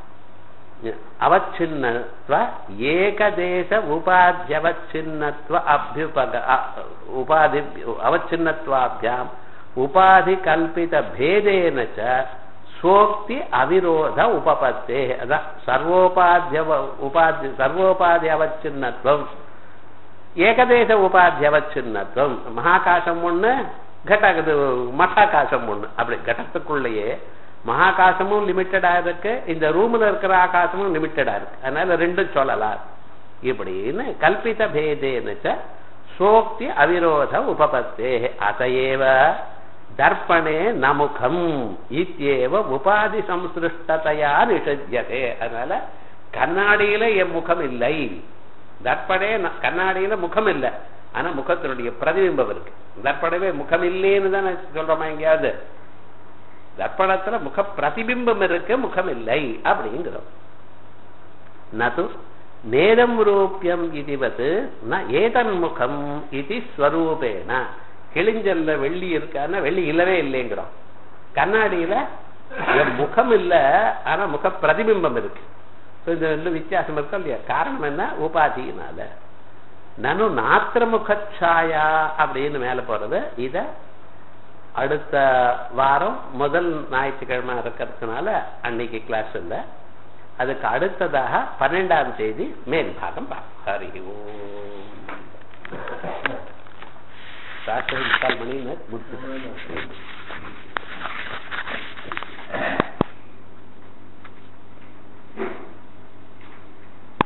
அவச்சின்னத்வ ஏகதேச உபாத்தியவச்சின்னத்வ அபியுபக உபாதி அவச்சின்னத்வாபியாம் உபாதி கல்பித பேதேன சோக்தி அவிரோத உபபத்தே அதான் சர்வோபாத்திய உபாதி சர்வோபாதி அவச்சின்னத்வம் ஏகதேச உபாத்திய அவச்சின்னத்வம் மகாகாசம் ஒண்ணு கட்டாகது மட்டாகாசம் ஒண்ணு அப்படி கட்டத்துக்குள்ளேயே மகாகாசமும் லிமிட்டடா இருக்கு இந்த ரூம்ல இருக்கிற ஆகாசமும் லிமிட்டடா இருக்கு அதனால ரெண்டும் சொல்லலாம் இப்படின்னு கல்பித பேதேன்னு சோக்தி அவிரோத உபபத்தே அதையேவ தர்ப்பணே நமுகம் இத்தியேவ உபாதி சம்சிருஷ்டதையா நிஷஜ்யதே அதனால கண்ணாடியில என் முகம் இல்லை தர்ப்பணே கண்ணாடியில முகம் இல்லை ஆனா முகத்தினுடைய பிரதிபிம்பம் இருக்கு தர்ப்பணமே முகம் இல்லைன்னு தானே சொல்றோமா எங்கேயாவது தர்ப்பணத்துல முக பிரதிபிம்பம் இருக்கு முகம் இல்லை அப்படிங்கிறோம் நது நேரம் ரூபியம் இதுவது ந ஏதன் முகம் இது ஸ்வரூபேன கிழிஞ்சல்ல வெள்ளி இருக்கான்னா வெள்ளி இல்லவே இல்லைங்கிறோம் கண்ணாடியில முகம் இல்ல ஆனா முக பிரதிபிம்பம் இருக்கு இந்த ரெண்டு வித்தியாசம் இருக்கா இல்லையா காரணம் என்ன உபாதியினால நனு நாத்திர முகச்சாயா அப்படின்னு மேல போறது இத அடுத்த வாரம் முதல் ஞாயிற்றுக்கிழமை இருக்கிறதுனால அன்னைக்கு கிளாஸ் இல்லை அதுக்கு அடுத்ததாக பன்னெண்டாம் தேதி மேல் பாகம் பார்ப்போம் ஹரி ஓம் ராத்திரி முக்கால் மணி முடிச்சு